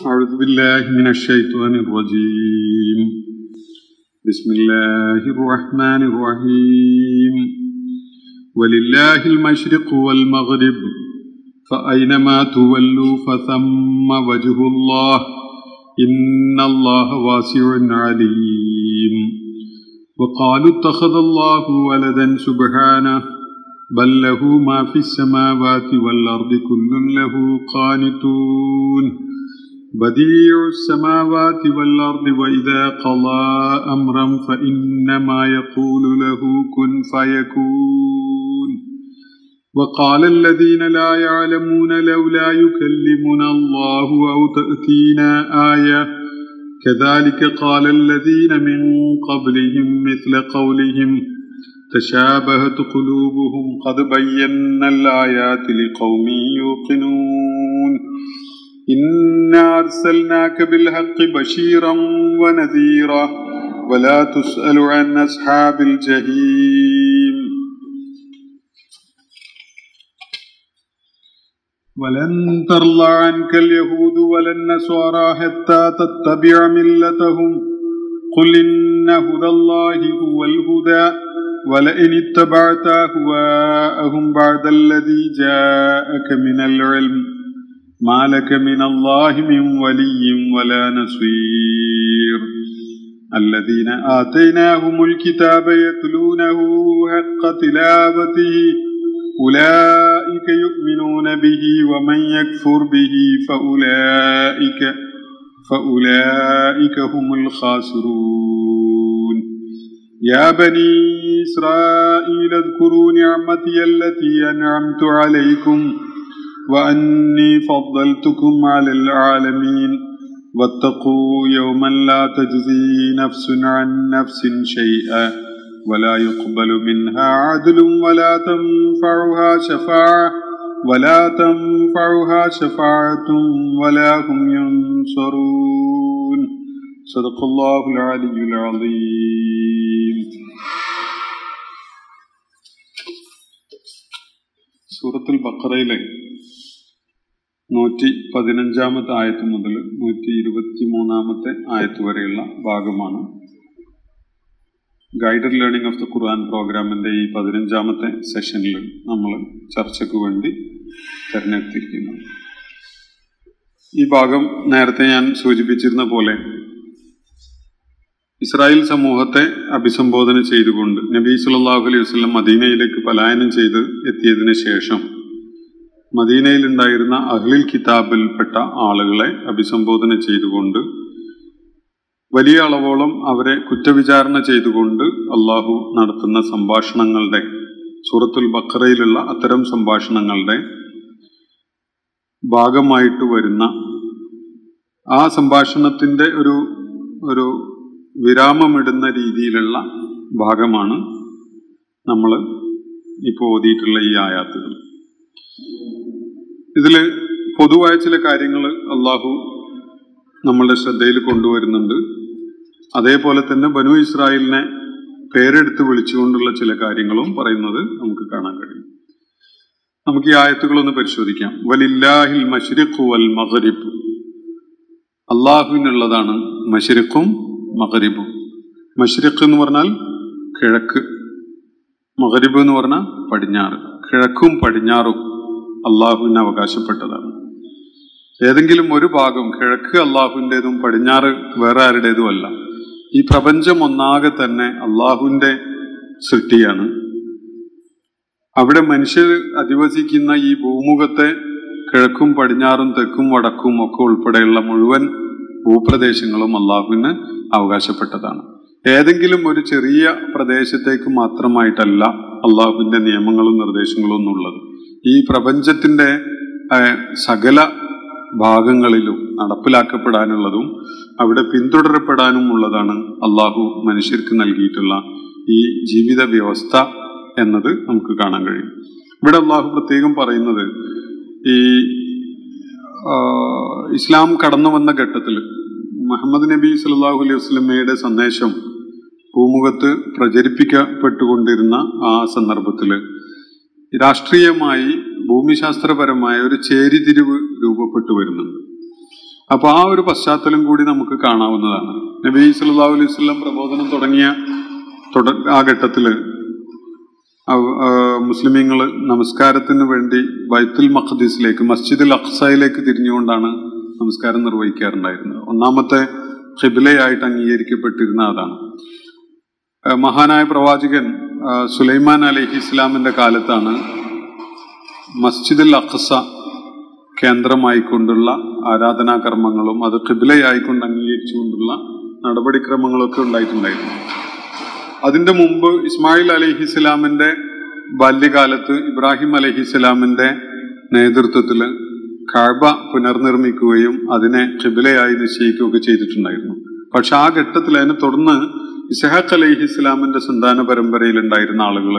أعوذ بالله من الشيطان الرجيم بسم الله الرحمن الرحيم ولله المشرق والمغرب فأينما تولوا فثم وجه الله إن الله واسع عليم وقالوا اتخذ الله ولدا سبحانه بل له ما في السماوات والأرض كل له قانتون بديع السماوات والأرض وإذا قضى أمرا فإنما يقول له كن فيكون وقال الذين لا يعلمون لولا يكلمنا الله أو تأتينا آية كذلك قال الذين من قبلهم مثل قولهم تشابهت قلوبهم قد بينا الآيات لقوم يوقنون إنا أرسلناك بالحق بشيرا ونذيرا ولا تسأل عن أصحاب الجحيم ولن ترضى عنك اليهود ولا النصارى حتى تتبع ملتهم قل إن هدى الله هو الهدى ولئن اتبعت أهواءهم بعد الذي جاءك من العلم ما لك من الله من ولي ولا نصير الذين آتيناهم الكتاب يتلونه حق تلاوته أولئك يؤمنون به ومن يكفر به فأولئك فأولئك هم الخاسرون يا بني إسرائيل اذكروا نعمتي التي أنعمت عليكم وأني فضلتكم على العالمين واتقوا يوما لا تجزي نفس عن نفس شيئا ولا يقبل منها عدل ولا تنفعها شفاعة ولا تنفعها شفاعة ولا هم ينصرون صدق الله العلي العظيم സൂറത്തുൽ ബക്കറയിലെ നൂറ്റി പതിനഞ്ചാമത്തെ ആയത്ത് മുതൽ നൂറ്റി ഇരുപത്തി മൂന്നാമത്തെ ആയത്ത് വരെയുള്ള ഭാഗമാണ് guided learning of the Quran പ്രോഗ്രാമിന്റെ ഈ പതിനഞ്ചാമത്തെ സെഷനിൽ നമ്മൾ ചർച്ചയ്ക്ക് വേണ്ടി തിരഞ്ഞെടുത്തിരിക്കുന്നത് ഈ ഭാഗം നേരത്തെ ഞാൻ സൂചിപ്പിച്ചിരുന്ന പോലെ ഇസ്രായേൽ സമൂഹത്തെ അഭിസംബോധന ചെയ്തുകൊണ്ട് നബി സുല്ലാഹു അലൈഹി വസ്ലം മദീനയിലേക്ക് പലായനം ചെയ്ത് എത്തിയതിനു ശേഷം മദീനയിൽ ഉണ്ടായിരുന്ന അഹ്ലിൽ കിതാബിൽപ്പെട്ട ആളുകളെ അഭിസംബോധന ചെയ്തുകൊണ്ട് വലിയ അളവോളം അവരെ കുറ്റവിചാരണ ചെയ്തുകൊണ്ട് അള്ളാഹു നടത്തുന്ന സംഭാഷണങ്ങളുടെ സൂറത്തുൽ ബക്കറയിലുള്ള അത്തരം സംഭാഷണങ്ങളുടെ ഭാഗമായിട്ട് വരുന്ന ആ സംഭാഷണത്തിന്റെ ഒരു ഒരു വിരാമമിടുന്ന രീതിയിലുള്ള ഭാഗമാണ് നമ്മൾ ഇപ്പോൾ ഓതിയിട്ടുള്ള ഈ ആയാത്തുകൾ ഇതിൽ പൊതുവായ ചില കാര്യങ്ങൾ അള്ളാഹു നമ്മളുടെ ശ്രദ്ധയിൽ കൊണ്ടുവരുന്നുണ്ട് അതേപോലെ തന്നെ ബനു ഇസ്രായേലിനെ പേരെടുത്ത് വിളിച്ചുകൊണ്ടുള്ള ചില കാര്യങ്ങളും പറയുന്നത് നമുക്ക് കാണാൻ കഴിയും നമുക്ക് ഈ ആയത്തുകളൊന്ന് പരിശോധിക്കാം വലില്ലാഹിൽ മഷരിഖു വൽ മഹരിബ് അള്ളാഹുവിനുള്ളതാണ് മഷരിഖും മഹരിബും മഷരിഖ് എന്ന് പറഞ്ഞാൽ കിഴക്ക് മഹരിബ് എന്ന് പറഞ്ഞാൽ പടിഞ്ഞാറ് കിഴക്കും പടിഞ്ഞാറും അള്ളാഹുവിന് അവകാശപ്പെട്ടതാണ് ഏതെങ്കിലും ഒരു ഭാഗം കിഴക്ക് അള്ളാഹുവിൻ്റെതും പടിഞ്ഞാറ് വേറെ ആരുടേതും അല്ല ഈ പ്രപഞ്ചം ഒന്നാകെ തന്നെ അള്ളാഹുവിൻ്റെ സൃഷ്ടിയാണ് അവിടെ മനുഷ്യർ അധിവസിക്കുന്ന ഈ ഭൂമുഖത്തെ കിഴക്കും പടിഞ്ഞാറും തെക്കും വടക്കും ഒക്കെ ഉൾപ്പെടെയുള്ള മുഴുവൻ ഭൂപ്രദേശങ്ങളും അള്ളാഹുവിന് അവകാശപ്പെട്ടതാണ് ഏതെങ്കിലും ഒരു ചെറിയ പ്രദേശത്തേക്ക് മാത്രമായിട്ടല്ല അള്ളാഹുവിന്റെ നിയമങ്ങളും നിർദ്ദേശങ്ങളും ഒന്നുള്ളത് ഈ പ്രപഞ്ചത്തിന്റെ സകല ഭാഗങ്ങളിലും നടപ്പിലാക്കപ്പെടാനുള്ളതും അവിടെ പിന്തുടരപ്പെടാനും ഉള്ളതാണ് അള്ളാഹു മനുഷ്യർക്ക് നൽകിയിട്ടുള്ള ഈ ജീവിത വ്യവസ്ഥ എന്നത് നമുക്ക് കാണാൻ കഴിയും ഇവിടെ അള്ളാഹു പ്രത്യേകം പറയുന്നത് ഈ ഇസ്ലാം കടന്നു വന്ന ഘട്ടത്തിൽ മുഹമ്മദ് നബി സല്ലാഹു അലൈഹി വസ്ലമയുടെ സന്ദേശം ഭൂമുഖത്ത് പ്രചരിപ്പിക്കപ്പെട്ടുകൊണ്ടിരുന്ന ആ സന്ദർഭത്തിൽ രാഷ്ട്രീയമായി ഭൂമിശാസ്ത്രപരമായ ഒരു ചേരിതിരിവ് രൂപപ്പെട്ടു വരുന്നുണ്ട് അപ്പൊ ആ ഒരു പശ്ചാത്തലം കൂടി നമുക്ക് കാണാവുന്നതാണ് നബി സല്ലല്ലാഹു അലൈഹി വസല്ലം പ്രബോധനം തുടങ്ങിയ തുട- ആ ഘട്ടത്തില് അവ- ആ, മുസ്ലിമീങ്ങള് നമസ്കാരത്തിന് വേണ്ടി ബൈത്തുൽ മഖദീസിലേക്ക് മസ്ജിദുൽ അഖ്സയിലേക്ക് തിരിഞ്ഞുകൊണ്ടാണ് നമസ്കാരം നിർവഹിക്കാറുണ്ടായിരുന്നത് ഒന്നാമത്തെ ഖിബിലയായിട്ട് അംഗീകരിക്കപ്പെട്ടിരുന്ന അതാണ് ആ, മഹാനായ പ്രവാചകൻ ആ, സുലൈമാൻ അലൈഹി ഇസ്ലാമിന്റെ കാലത്താണ് മസ്ജിദുൽ അഖ്സ കേന്ദ്രമായിക്കൊണ്ടുള്ള ആരാധനാകർമ്മങ്ങളും അത് ഖിബിലയായിക്കൊണ്ട് അംഗീകരിച്ചുകൊണ്ടുള്ള നടപടിക്രമങ്ങളൊക്കെ ഉണ്ടായിട്ടുണ്ടായിരുന്നു അതിന്റെ മുമ്പ് ഇസ്മായിൽ അലൈഹി ഇസ്ലാമിന്റെ ബാല്യകാലത്ത് ഇബ്രാഹിം അലൈഹി ഇസ്ലാമിന്റെ നേതൃത്വത്തിൽ കാഴ്ബ പുനർനിർമ്മിക്കുകയും അതിനെ ഖിബിലയായി നിശ്ചയിക്കുകയൊക്കെ ചെയ്തിട്ടുണ്ടായിരുന്നു പക്ഷെ ആ ഘട്ടത്തിൽ അതിനെ തുടർന്ന് ഇസഹാഖ് അലൈഹി ഇസ്ലാമിന്റെ സന്താന പരമ്പരയിൽ ഉണ്ടായിരുന്ന ആളുകൾ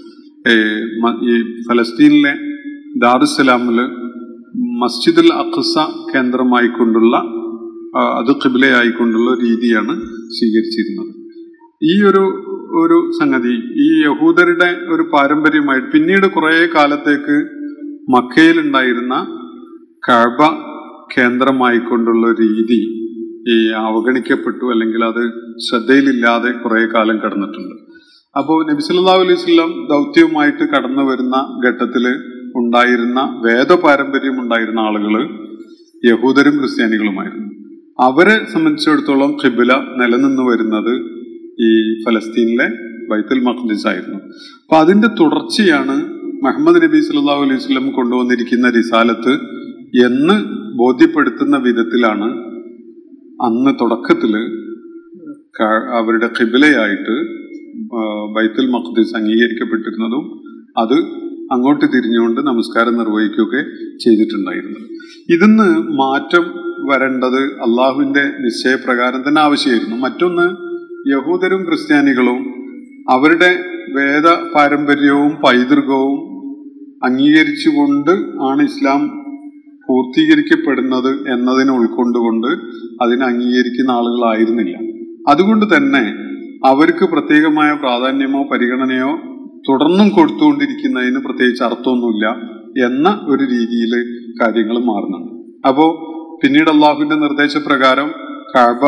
ഈ ഫലസ്തീനിലെ ദാറുസലാമില് മസ്ജിദുൽ അഖ്സ കേന്ദ്രമായിക്കൊണ്ടുള്ള ആ, അത് ഖിബിലയായിക്കൊണ്ടുള്ള രീതിയാണ് സ്വീകരിച്ചിരുന്നത് ഈ ഒരു ഒരു സംഗതി ഈ യഹൂദരുടെ ഒരു പാരമ്പര്യമായിട്ട് പിന്നീട് കുറെ കാലത്തേക്ക് മക്കയിൽ ഉണ്ടായിരുന്ന കഴബ കേന്ദ്രമായിക്കൊണ്ടുള്ള ഒരു രീതി ഈ അവഗണിക്കപ്പെട്ടു അല്ലെങ്കിൽ അത് ശ്രദ്ധയിലില്ലാതെ കുറെ കാലം കടന്നിട്ടുണ്ട് അപ്പോൾ നബി സല്ലല്ലാഹു അലൈഹി വസല്ലം ദൗത്യവുമായിട്ട് കടന്നു വരുന്ന ഘട്ടത്തില് ഉണ്ടായിരുന്ന വേദപാരമ്പര്യം ഉണ്ടായിരുന്ന ആളുകള് യഹൂദരും ക്രിസ്ത്യാനികളുമായിരുന്നു അവരെ സംബന്ധിച്ചിടത്തോളം ഖിബില നിലനിന്ന് വരുന്നത് ഈ ഫലസ്തീനിലെ ബൈത്തുൽ മഖ്ദിസ് ആയിരുന്നു അപ്പൊ അതിന്റെ തുടർച്ചയാണ് മുഹമ്മദ് നബി സല്ലല്ലാഹു അലൈഹി വസല്ലം കൊണ്ടുവന്നിരിക്കുന്ന റിസാലത്ത് എന്ന് ബോധ്യപ്പെടുത്തുന്ന വിധത്തിലാണ് അന്ന് തുടക്കത്തില് ക- അവരുടെ ഖിബിലയായിട്ട് ആ, ബൈത്തുൽ മഖ്ദിസ് അംഗീകരിക്കപ്പെട്ടിരുന്നതും അത് അങ്ങോട്ട് തിരിഞ്ഞുകൊണ്ട് നമസ്കാരം നിർവഹിക്കുകയൊക്കെ ചെയ്തിട്ടുണ്ടായിരുന്നത് ഇതിന്ന് മാറ്റം വരേണ്ടത് അള്ളാഹുവിന്റെ നിശ്ചയപ്രകാരം തന്നെ ആവശ്യമായിരുന്നു മറ്റൊന്ന് യഹൂദരും ക്രിസ്ത്യാനികളും അവരുടെ വേദ പാരമ്പര്യവും പൈതൃകവും അംഗീകരിച്ചുകൊണ്ട് ആണ് ഇസ്ലാം പൂർത്തീകരിക്കപ്പെടുന്നത് എന്നതിനെ ഉൾക്കൊണ്ടുകൊണ്ട് അതിനെ അംഗീകരിക്കുന്ന ആളുകളായിരുന്നില്ല അതുകൊണ്ട് തന്നെ അവർക്ക് പ്രത്യേകമായ പ്രാധാന്യമോ പരിഗണനയോ തുടർന്നും കൊടുത്തുകൊണ്ടിരിക്കുന്നതിന് പ്രത്യേകിച്ച് അർത്ഥമൊന്നുമില്ല എന്ന ഒരു രീതിയിൽ കാര്യങ്ങൾ മാറുന്നുണ്ട് അപ്പോ പിന്നീട് അള്ളാഹുവിന്റെ നിർദ്ദേശപ്രകാരം കാബ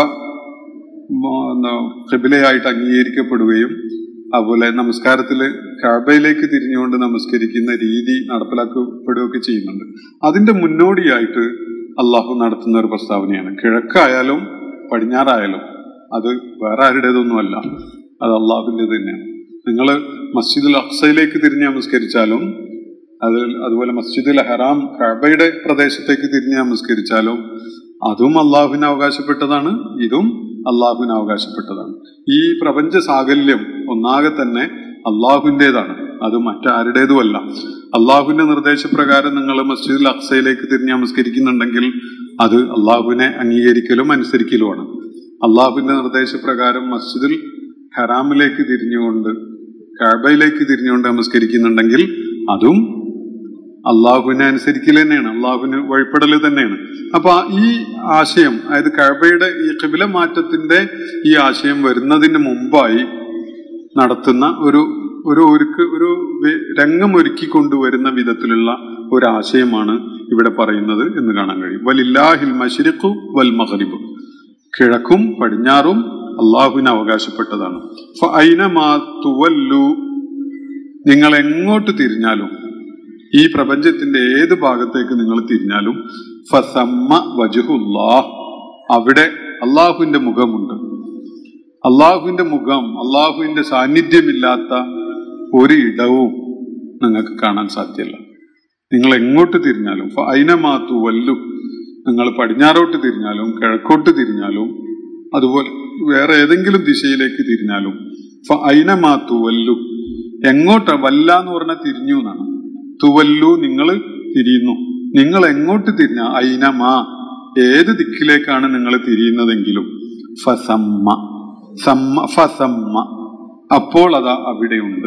ഖിബിലയായിട്ട് അംഗീകരിക്കപ്പെടുകയും അതുപോലെ നമസ്കാരത്തിൽ കാബയിലേക്ക് തിരിഞ്ഞുകൊണ്ട് നമസ്കരിക്കുന്ന രീതി നടപ്പിലാക്കപ്പെടുകയൊക്കെ ചെയ്യുന്നുണ്ട് അതിന്റെ മുന്നോടിയായിട്ട് അള്ളാഹു നടത്തുന്ന ഒരു പ്രസ്താവനയാണ് കിഴക്കായാലും പടിഞ്ഞാറായാലും അത് വേറെ ആരുടേതൊന്നുമല്ല അത് അള്ളാഹുവിൻ്റെ തന്നെയാണ് നിങ്ങൾ മസ്ജിദുൽ അക്സയിലേക്ക് തിരിഞ്ഞ് നമസ്കരിച്ചാലും അത് അതുപോലെ മസ്ജിദുൽ ഹറാം കഅബയുടെ പ്രദേശത്തേക്ക് തിരിഞ്ഞ് നമസ്കരിച്ചാലും അതും അള്ളാഹുവിന് അവകാശപ്പെട്ടതാണ് ഇതും അള്ളാഹുവിന് അവകാശപ്പെട്ടതാണ് ഈ പ്രപഞ്ച സാകല്യം ഒന്നാകെ തന്നെ അള്ളാഹുവിൻ്റെതാണ് അത് മറ്റാരുടേതുമല്ല അള്ളാഹുവിന്റെ നിർദ്ദേശപ്രകാരം നിങ്ങൾ മസ്ജിദുൽ അക്സയിലേക്ക് തിരിഞ്ഞ് നമസ്കരിക്കുന്നുണ്ടെങ്കിൽ അത് അള്ളാഹുവിനെ അംഗീകരിക്കലും അനുസരിക്കലുമാണ് അള്ളാഹുവിന്റെ നിർദ്ദേശപ്രകാരം മസ്ജിദുൽ ഹറാമിലേക്ക് തിരിഞ്ഞുകൊണ്ട് കാബയിലേക്ക് തിരിഞ്ഞുകൊണ്ട് നമസ്കരിക്കുന്നുണ്ടെങ്കിൽ അതും അള്ളാഹുവിനെ അനുസരിക്കൽ തന്നെയാണ് അള്ളാഹുവിന് വഴിപ്പെടൽ തന്നെയാണ് അപ്പൊ ആ ഈ ആശയം അതായത് കഴബയുടെ ഈ കിബില മാറ്റത്തിന്റെ ഈ ആശയം വരുന്നതിന് മുമ്പായി നടത്തുന്ന ഒരു ഒരു ഒരുക്ക് ഒരു വെ- രംഗം ഒരുക്കി കൊണ്ടുവരുന്ന വിധത്തിലുള്ള ഒരു ആശയമാണ് ഇവിടെ പറയുന്നത് എന്ന് കാണാൻ കഴിയും വലില്ലാഹിൽ മഷരിഖു വൽ മഗ്രിബു കിഴക്കും പടിഞ്ഞാറും അള്ളാഹുവിന് അവകാശപ്പെട്ടതാണ് ഫഅൈനമാ തുവല്ലു നിങ്ങൾ എങ്ങോട്ട് തിരിഞ്ഞാലും ഈ പ്രപഞ്ചത്തിന്റെ ഏത് ഭാഗത്തേക്ക് നിങ്ങൾ തിരിഞ്ഞാലും ഫസമ്മ വജുഹുല്ലാഹ് അവിടെ അള്ളാഹുവിന്റെ മുഖമുണ്ട് അള്ളാഹുവിന്റെ മുഖം അള്ളാഹുവിന്റെ സാന്നിധ്യമില്ലാത്ത ഒരു ഇടവും നിങ്ങൾക്ക് കാണാൻ സാധ്യമല്ല നിങ്ങൾ എങ്ങോട്ട് തിരിഞ്ഞാലും അയിനമാത്തു വല്ലു നിങ്ങൾ പടിഞ്ഞാറോട്ട് തിരിഞ്ഞാലും കിഴക്കോട്ട് തിരിഞ്ഞാലും അതുപോലെ വേറെ ഏതെങ്കിലും ദിശയിലേക്ക് തിരിഞ്ഞാലും അയിനമാത്തു വല്ലു എങ്ങോട്ടാ വല്ല എന്ന് പറഞ്ഞാൽ തിരിഞ്ഞു എന്നാണ് തുവല്ലു നിങ്ങൾ തിരിയുന്നു നിങ്ങൾ എങ്ങോട്ട് തിരിഞ്ഞ ഐനമാ ഏത് ദിക്കിലേക്കാണ് നിങ്ങൾ തിരിയുന്നതെങ്കിലും ഫസമ്മ സമ്മ ഫസമ്മ അപ്പോൾ അതാ അവിടെയുണ്ട്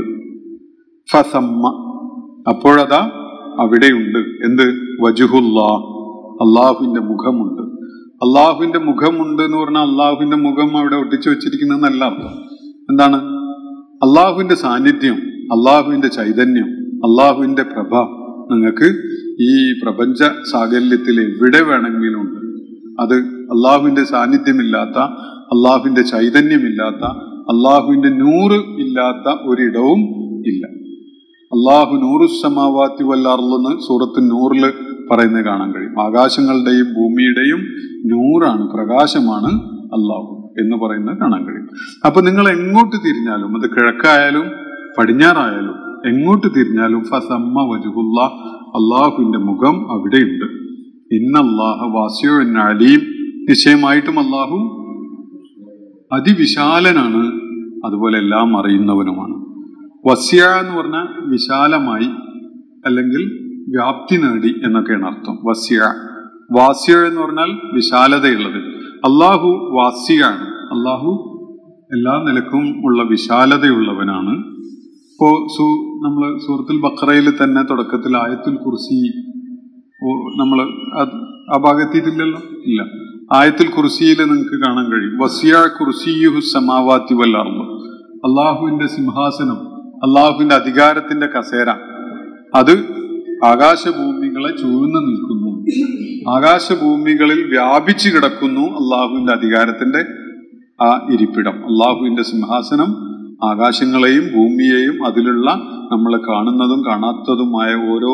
ഫസമ്മ അപ്പോഴതാ അവിടെയുണ്ട് എന്ത് വജുഹുല്ലാ അള്ളാഹുവിന്റെ മുഖമുണ്ട് അള്ളാഹുവിന്റെ മുഖമുണ്ട് എന്ന് പറഞ്ഞാൽ അള്ളാഹുവിന്റെ മുഖം അവിടെ ഒട്ടിച്ചു വെച്ചിരിക്കുന്നതെന്നല്ല അർത്ഥം എന്താണ് അള്ളാഹുവിന്റെ സാന്നിധ്യം അള്ളാഹുവിന്റെ ചൈതന്യം അള്ളാഹുവിന്റെ പ്രഭ നിങ്ങൾക്ക് ഈ പ്രപഞ്ച സാകല്യത്തിൽ എവിടെ വേണമെങ്കിലും ഉണ്ട് അത് അള്ളാഹുവിന്റെ സാന്നിധ്യമില്ലാത്ത അള്ളാഹുവിന്റെ ചൈതന്യമില്ലാത്ത അള്ളാഹുവിന്റെ നൂറ് ഇല്ലാത്ത ഒരിടവും ഇല്ല അള്ളാഹു നൂറുസമാവാത്തി വല്ലാറുള്ളെന്ന് സൂറത്ത് നൂറില് പറയുന്നത് കാണാൻ കഴിയും ആകാശങ്ങളുടെയും ഭൂമിയുടെയും നൂറാണ് പ്രകാശമാണ് അള്ളാഹു എന്ന് പറയുന്നത് കാണാൻ കഴിയും അപ്പൊ നിങ്ങൾ എങ്ങോട്ട് തിരിഞ്ഞാലും അത് കിഴക്കായാലും പടിഞ്ഞാറായാലും എങ്ങോട്ട് തിരിഞ്ഞാലും ഫസമ്മ വജുഹുല്ല അള്ളാഹുവിന്റെ മുഖം അവിടെയുണ്ട് ഇന്നല്ലാഹ വാസ്യോ അലീം നിശ്ചയമായിട്ടും അള്ളാഹു അതിവിശാലനാണ് അതുപോലെ എല്ലാം അറിയുന്നവനുമാണ് വസ്യ എന്ന് പറഞ്ഞാൽ വിശാലമായി അല്ലെങ്കിൽ വ്യാപ്തി നേടി എന്നൊക്കെയാണ് അർത്ഥം വസ്യ വാസ്യ എന്ന് പറഞ്ഞാൽ വിശാലതയുള്ളത് അള്ളാഹു വാസ്യാണ് അള്ളാഹു എല്ലാ നിലക്കും ഉള്ള വിശാലതയുള്ളവനാണ് ഇപ്പോ സു നമ്മൾ സൂറത്തുൽ ബക്രയിൽ തന്നെ തുടക്കത്തിൽ ആയത്തുൽ കുർസി നമ്മൾ ആ ഭാഗത്തിയിട്ടില്ലല്ലോ ഇല്ല ആയത്തുൽ കുർസിയിൽ നിങ്ങൾക്ക് കാണാൻ കഴിയും വസിയ കുർസിയുഹു സമാവാത്തി വല്ലാർന്നു അള്ളാഹുവിന്റെ സിംഹാസനം അള്ളാഹുവിന്റെ അധികാരത്തിന്റെ കസേര അത് ആകാശഭൂമികളെ ചൂഴ്ന്നു നിൽക്കുന്നു ആകാശഭൂമികളിൽ വ്യാപിച്ചു കിടക്കുന്നു അള്ളാഹുവിന്റെ അധികാരത്തിന്റെ ആ ഇരിപ്പിടം അള്ളാഹുവിന്റെ സിംഹാസനം ആകാശങ്ങളെയും ഭൂമിയെയും അതിലുള്ള നമ്മൾ കാണുന്നതും കാണാത്തതുമായ ഓരോ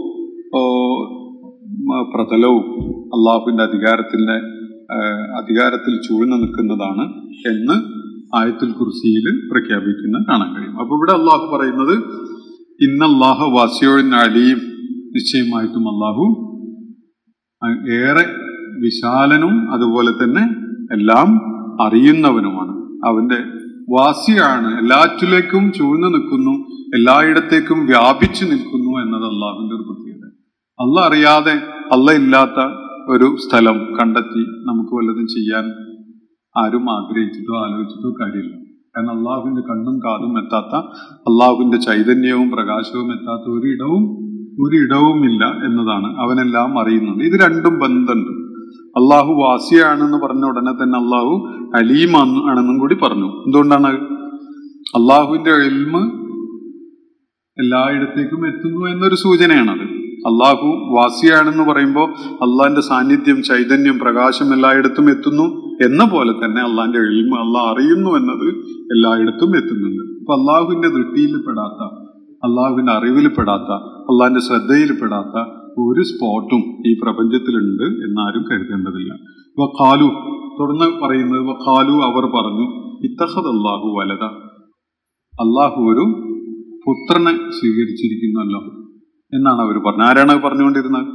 പ്രതലവും അള്ളാഹുവിന്റെ അധികാരത്തിന്റെ അധികാരത്തിൽ ചൂഴ്ന്നു നിൽക്കുന്നതാണ് എന്ന് ആയത്തുൽ കുർസിയിൽ പ്രഖ്യാപിക്കുന്ന കാണാൻ കഴിയും അപ്പൊ ഇവിടെ അള്ളാഹു പറയുന്നത് ഇന്നല്ലാഹ വാസിയോഴിൻ അലീം നിശ്ചയമായിട്ടും അള്ളാഹു ഏറെ വിശാലനും അതുപോലെ തന്നെ എല്ലാം അറിയുന്നവനുമാണ് അവന്റെ വാസിയാണ് എല്ലാറ്റിലേക്കും ചൂഴ്ന്നു നിൽക്കുന്നു എല്ലായിടത്തേക്കും വ്യാപിച്ചു നിൽക്കുന്നു എന്നത് അള്ളാഹുവിന്റെ ഒരു പ്രത്യേകത അല്ല അറിയാതെ അല്ല ഇല്ലാത്ത ഒരു സ്ഥലം കണ്ടെത്തി നമുക്ക് വല്ലതും ചെയ്യാൻ ആരും ആഗ്രഹിച്ചിട്ടോ ആലോചിച്ചിട്ടോ കാര്യമില്ല കാരണം അള്ളാഹുവിന്റെ കണ്ണും കാതും എത്താത്ത അള്ളാഹുവിന്റെ ചൈതന്യവും പ്രകാശവും എത്താത്ത ഒരിടവും ഒരിടവും ഇല്ല എന്നതാണ് അവനെല്ലാം അറിയുന്നത് ഇത് രണ്ടും ബന്ധമുണ്ട് അള്ളാഹു വാസിയാണെന്ന് പറഞ്ഞ ഉടനെ തന്നെ അള്ളാഹു അലീം ആണെന്നും കൂടി പറഞ്ഞു എന്തുകൊണ്ടാണ് അള്ളാഹുവിന്റെ എൽമ് എല്ലായിടത്തേക്കും എത്തുന്നു എന്നൊരു സൂചനയാണത് അള്ളാഹു വാസിയാണെന്ന് പറയുമ്പോൾ അള്ളാഹിന്റെ സാന്നിധ്യം ചൈതന്യം പ്രകാശം എല്ലായിടത്തും എത്തുന്നു എന്ന പോലെ തന്നെ അള്ളാഹിന്റെ എൽമ അള്ളാഹ് അറിയുന്നു എന്നത് എല്ലായിടത്തും എത്തുന്നുണ്ട് അപ്പൊ അള്ളാഹുവിന്റെ ദൃഷ്ടിയിൽ പെടാത്ത അള്ളാഹുവിന്റെ അറിവിൽ പെടാത്ത അള്ളാഹിന്റെ ശ്രദ്ധയിൽ പെടാത്ത ഒരു സ്പോട്ടും ഈ പ്രപഞ്ചത്തിലുണ്ട് എന്നാരും കരുതേണ്ടതില്ല വഖാലു തുടർന്ന് പറയുന്നത് വഖാലു അവർ പറഞ്ഞു ഇത്തഹദ് അള്ളാഹു വലത അള്ളാഹു ഒരു പുത്രനെ സ്വീകരിച്ചിരിക്കുന്നല്ലോ എന്നാണ് അവർ പറഞ്ഞത് ആരാണ് പറഞ്ഞുകൊണ്ടിരുന്നത്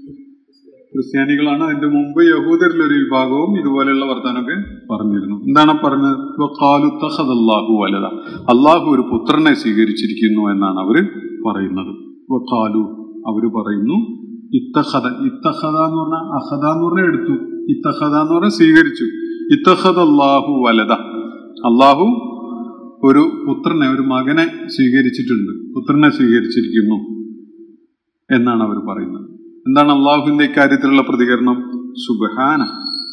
ക്രിസ്ത്യാനികളാണ് അതിന്റെ മുമ്പ് യഹൂദരിൽ ഒരു വിഭാഗവും ഇതുപോലെയുള്ള വർത്താനൊക്കെ പറഞ്ഞിരുന്നു എന്താണ് പറഞ്ഞത് വഖാലു തഖദ് അല്ലാഹു വലത അള്ളാഹു ഒരു പുത്രനെ സ്വീകരിച്ചിരിക്കുന്നു എന്നാണ് അവര് പറയുന്നത് വഖാലു അവര് പറയുന്നു ഇത്തഹദ ഇത്തഹദ എന്ന് പറഞ്ഞാൽ അഹദ എന്ന് പറഞ്ഞാൽ എടുത്തു ഇത്തഹദ എന്ന് പറഞ്ഞാൽ സ്വീകരിച്ചു ഇത്തഹദ് അള്ളാഹു വലത അള്ളാഹു ഒരു പുത്രനെ ഒരു മകനെ സ്വീകരിച്ചിട്ടുണ്ട് പുത്രനെ സ്വീകരിച്ചിരിക്കുന്നു എന്നാണ് അവർ പറയുന്നത് എന്താണ് അള്ളാഹുവിന്റെ ഇക്കാര്യത്തിലുള്ള പ്രതികരണം സുബഹാന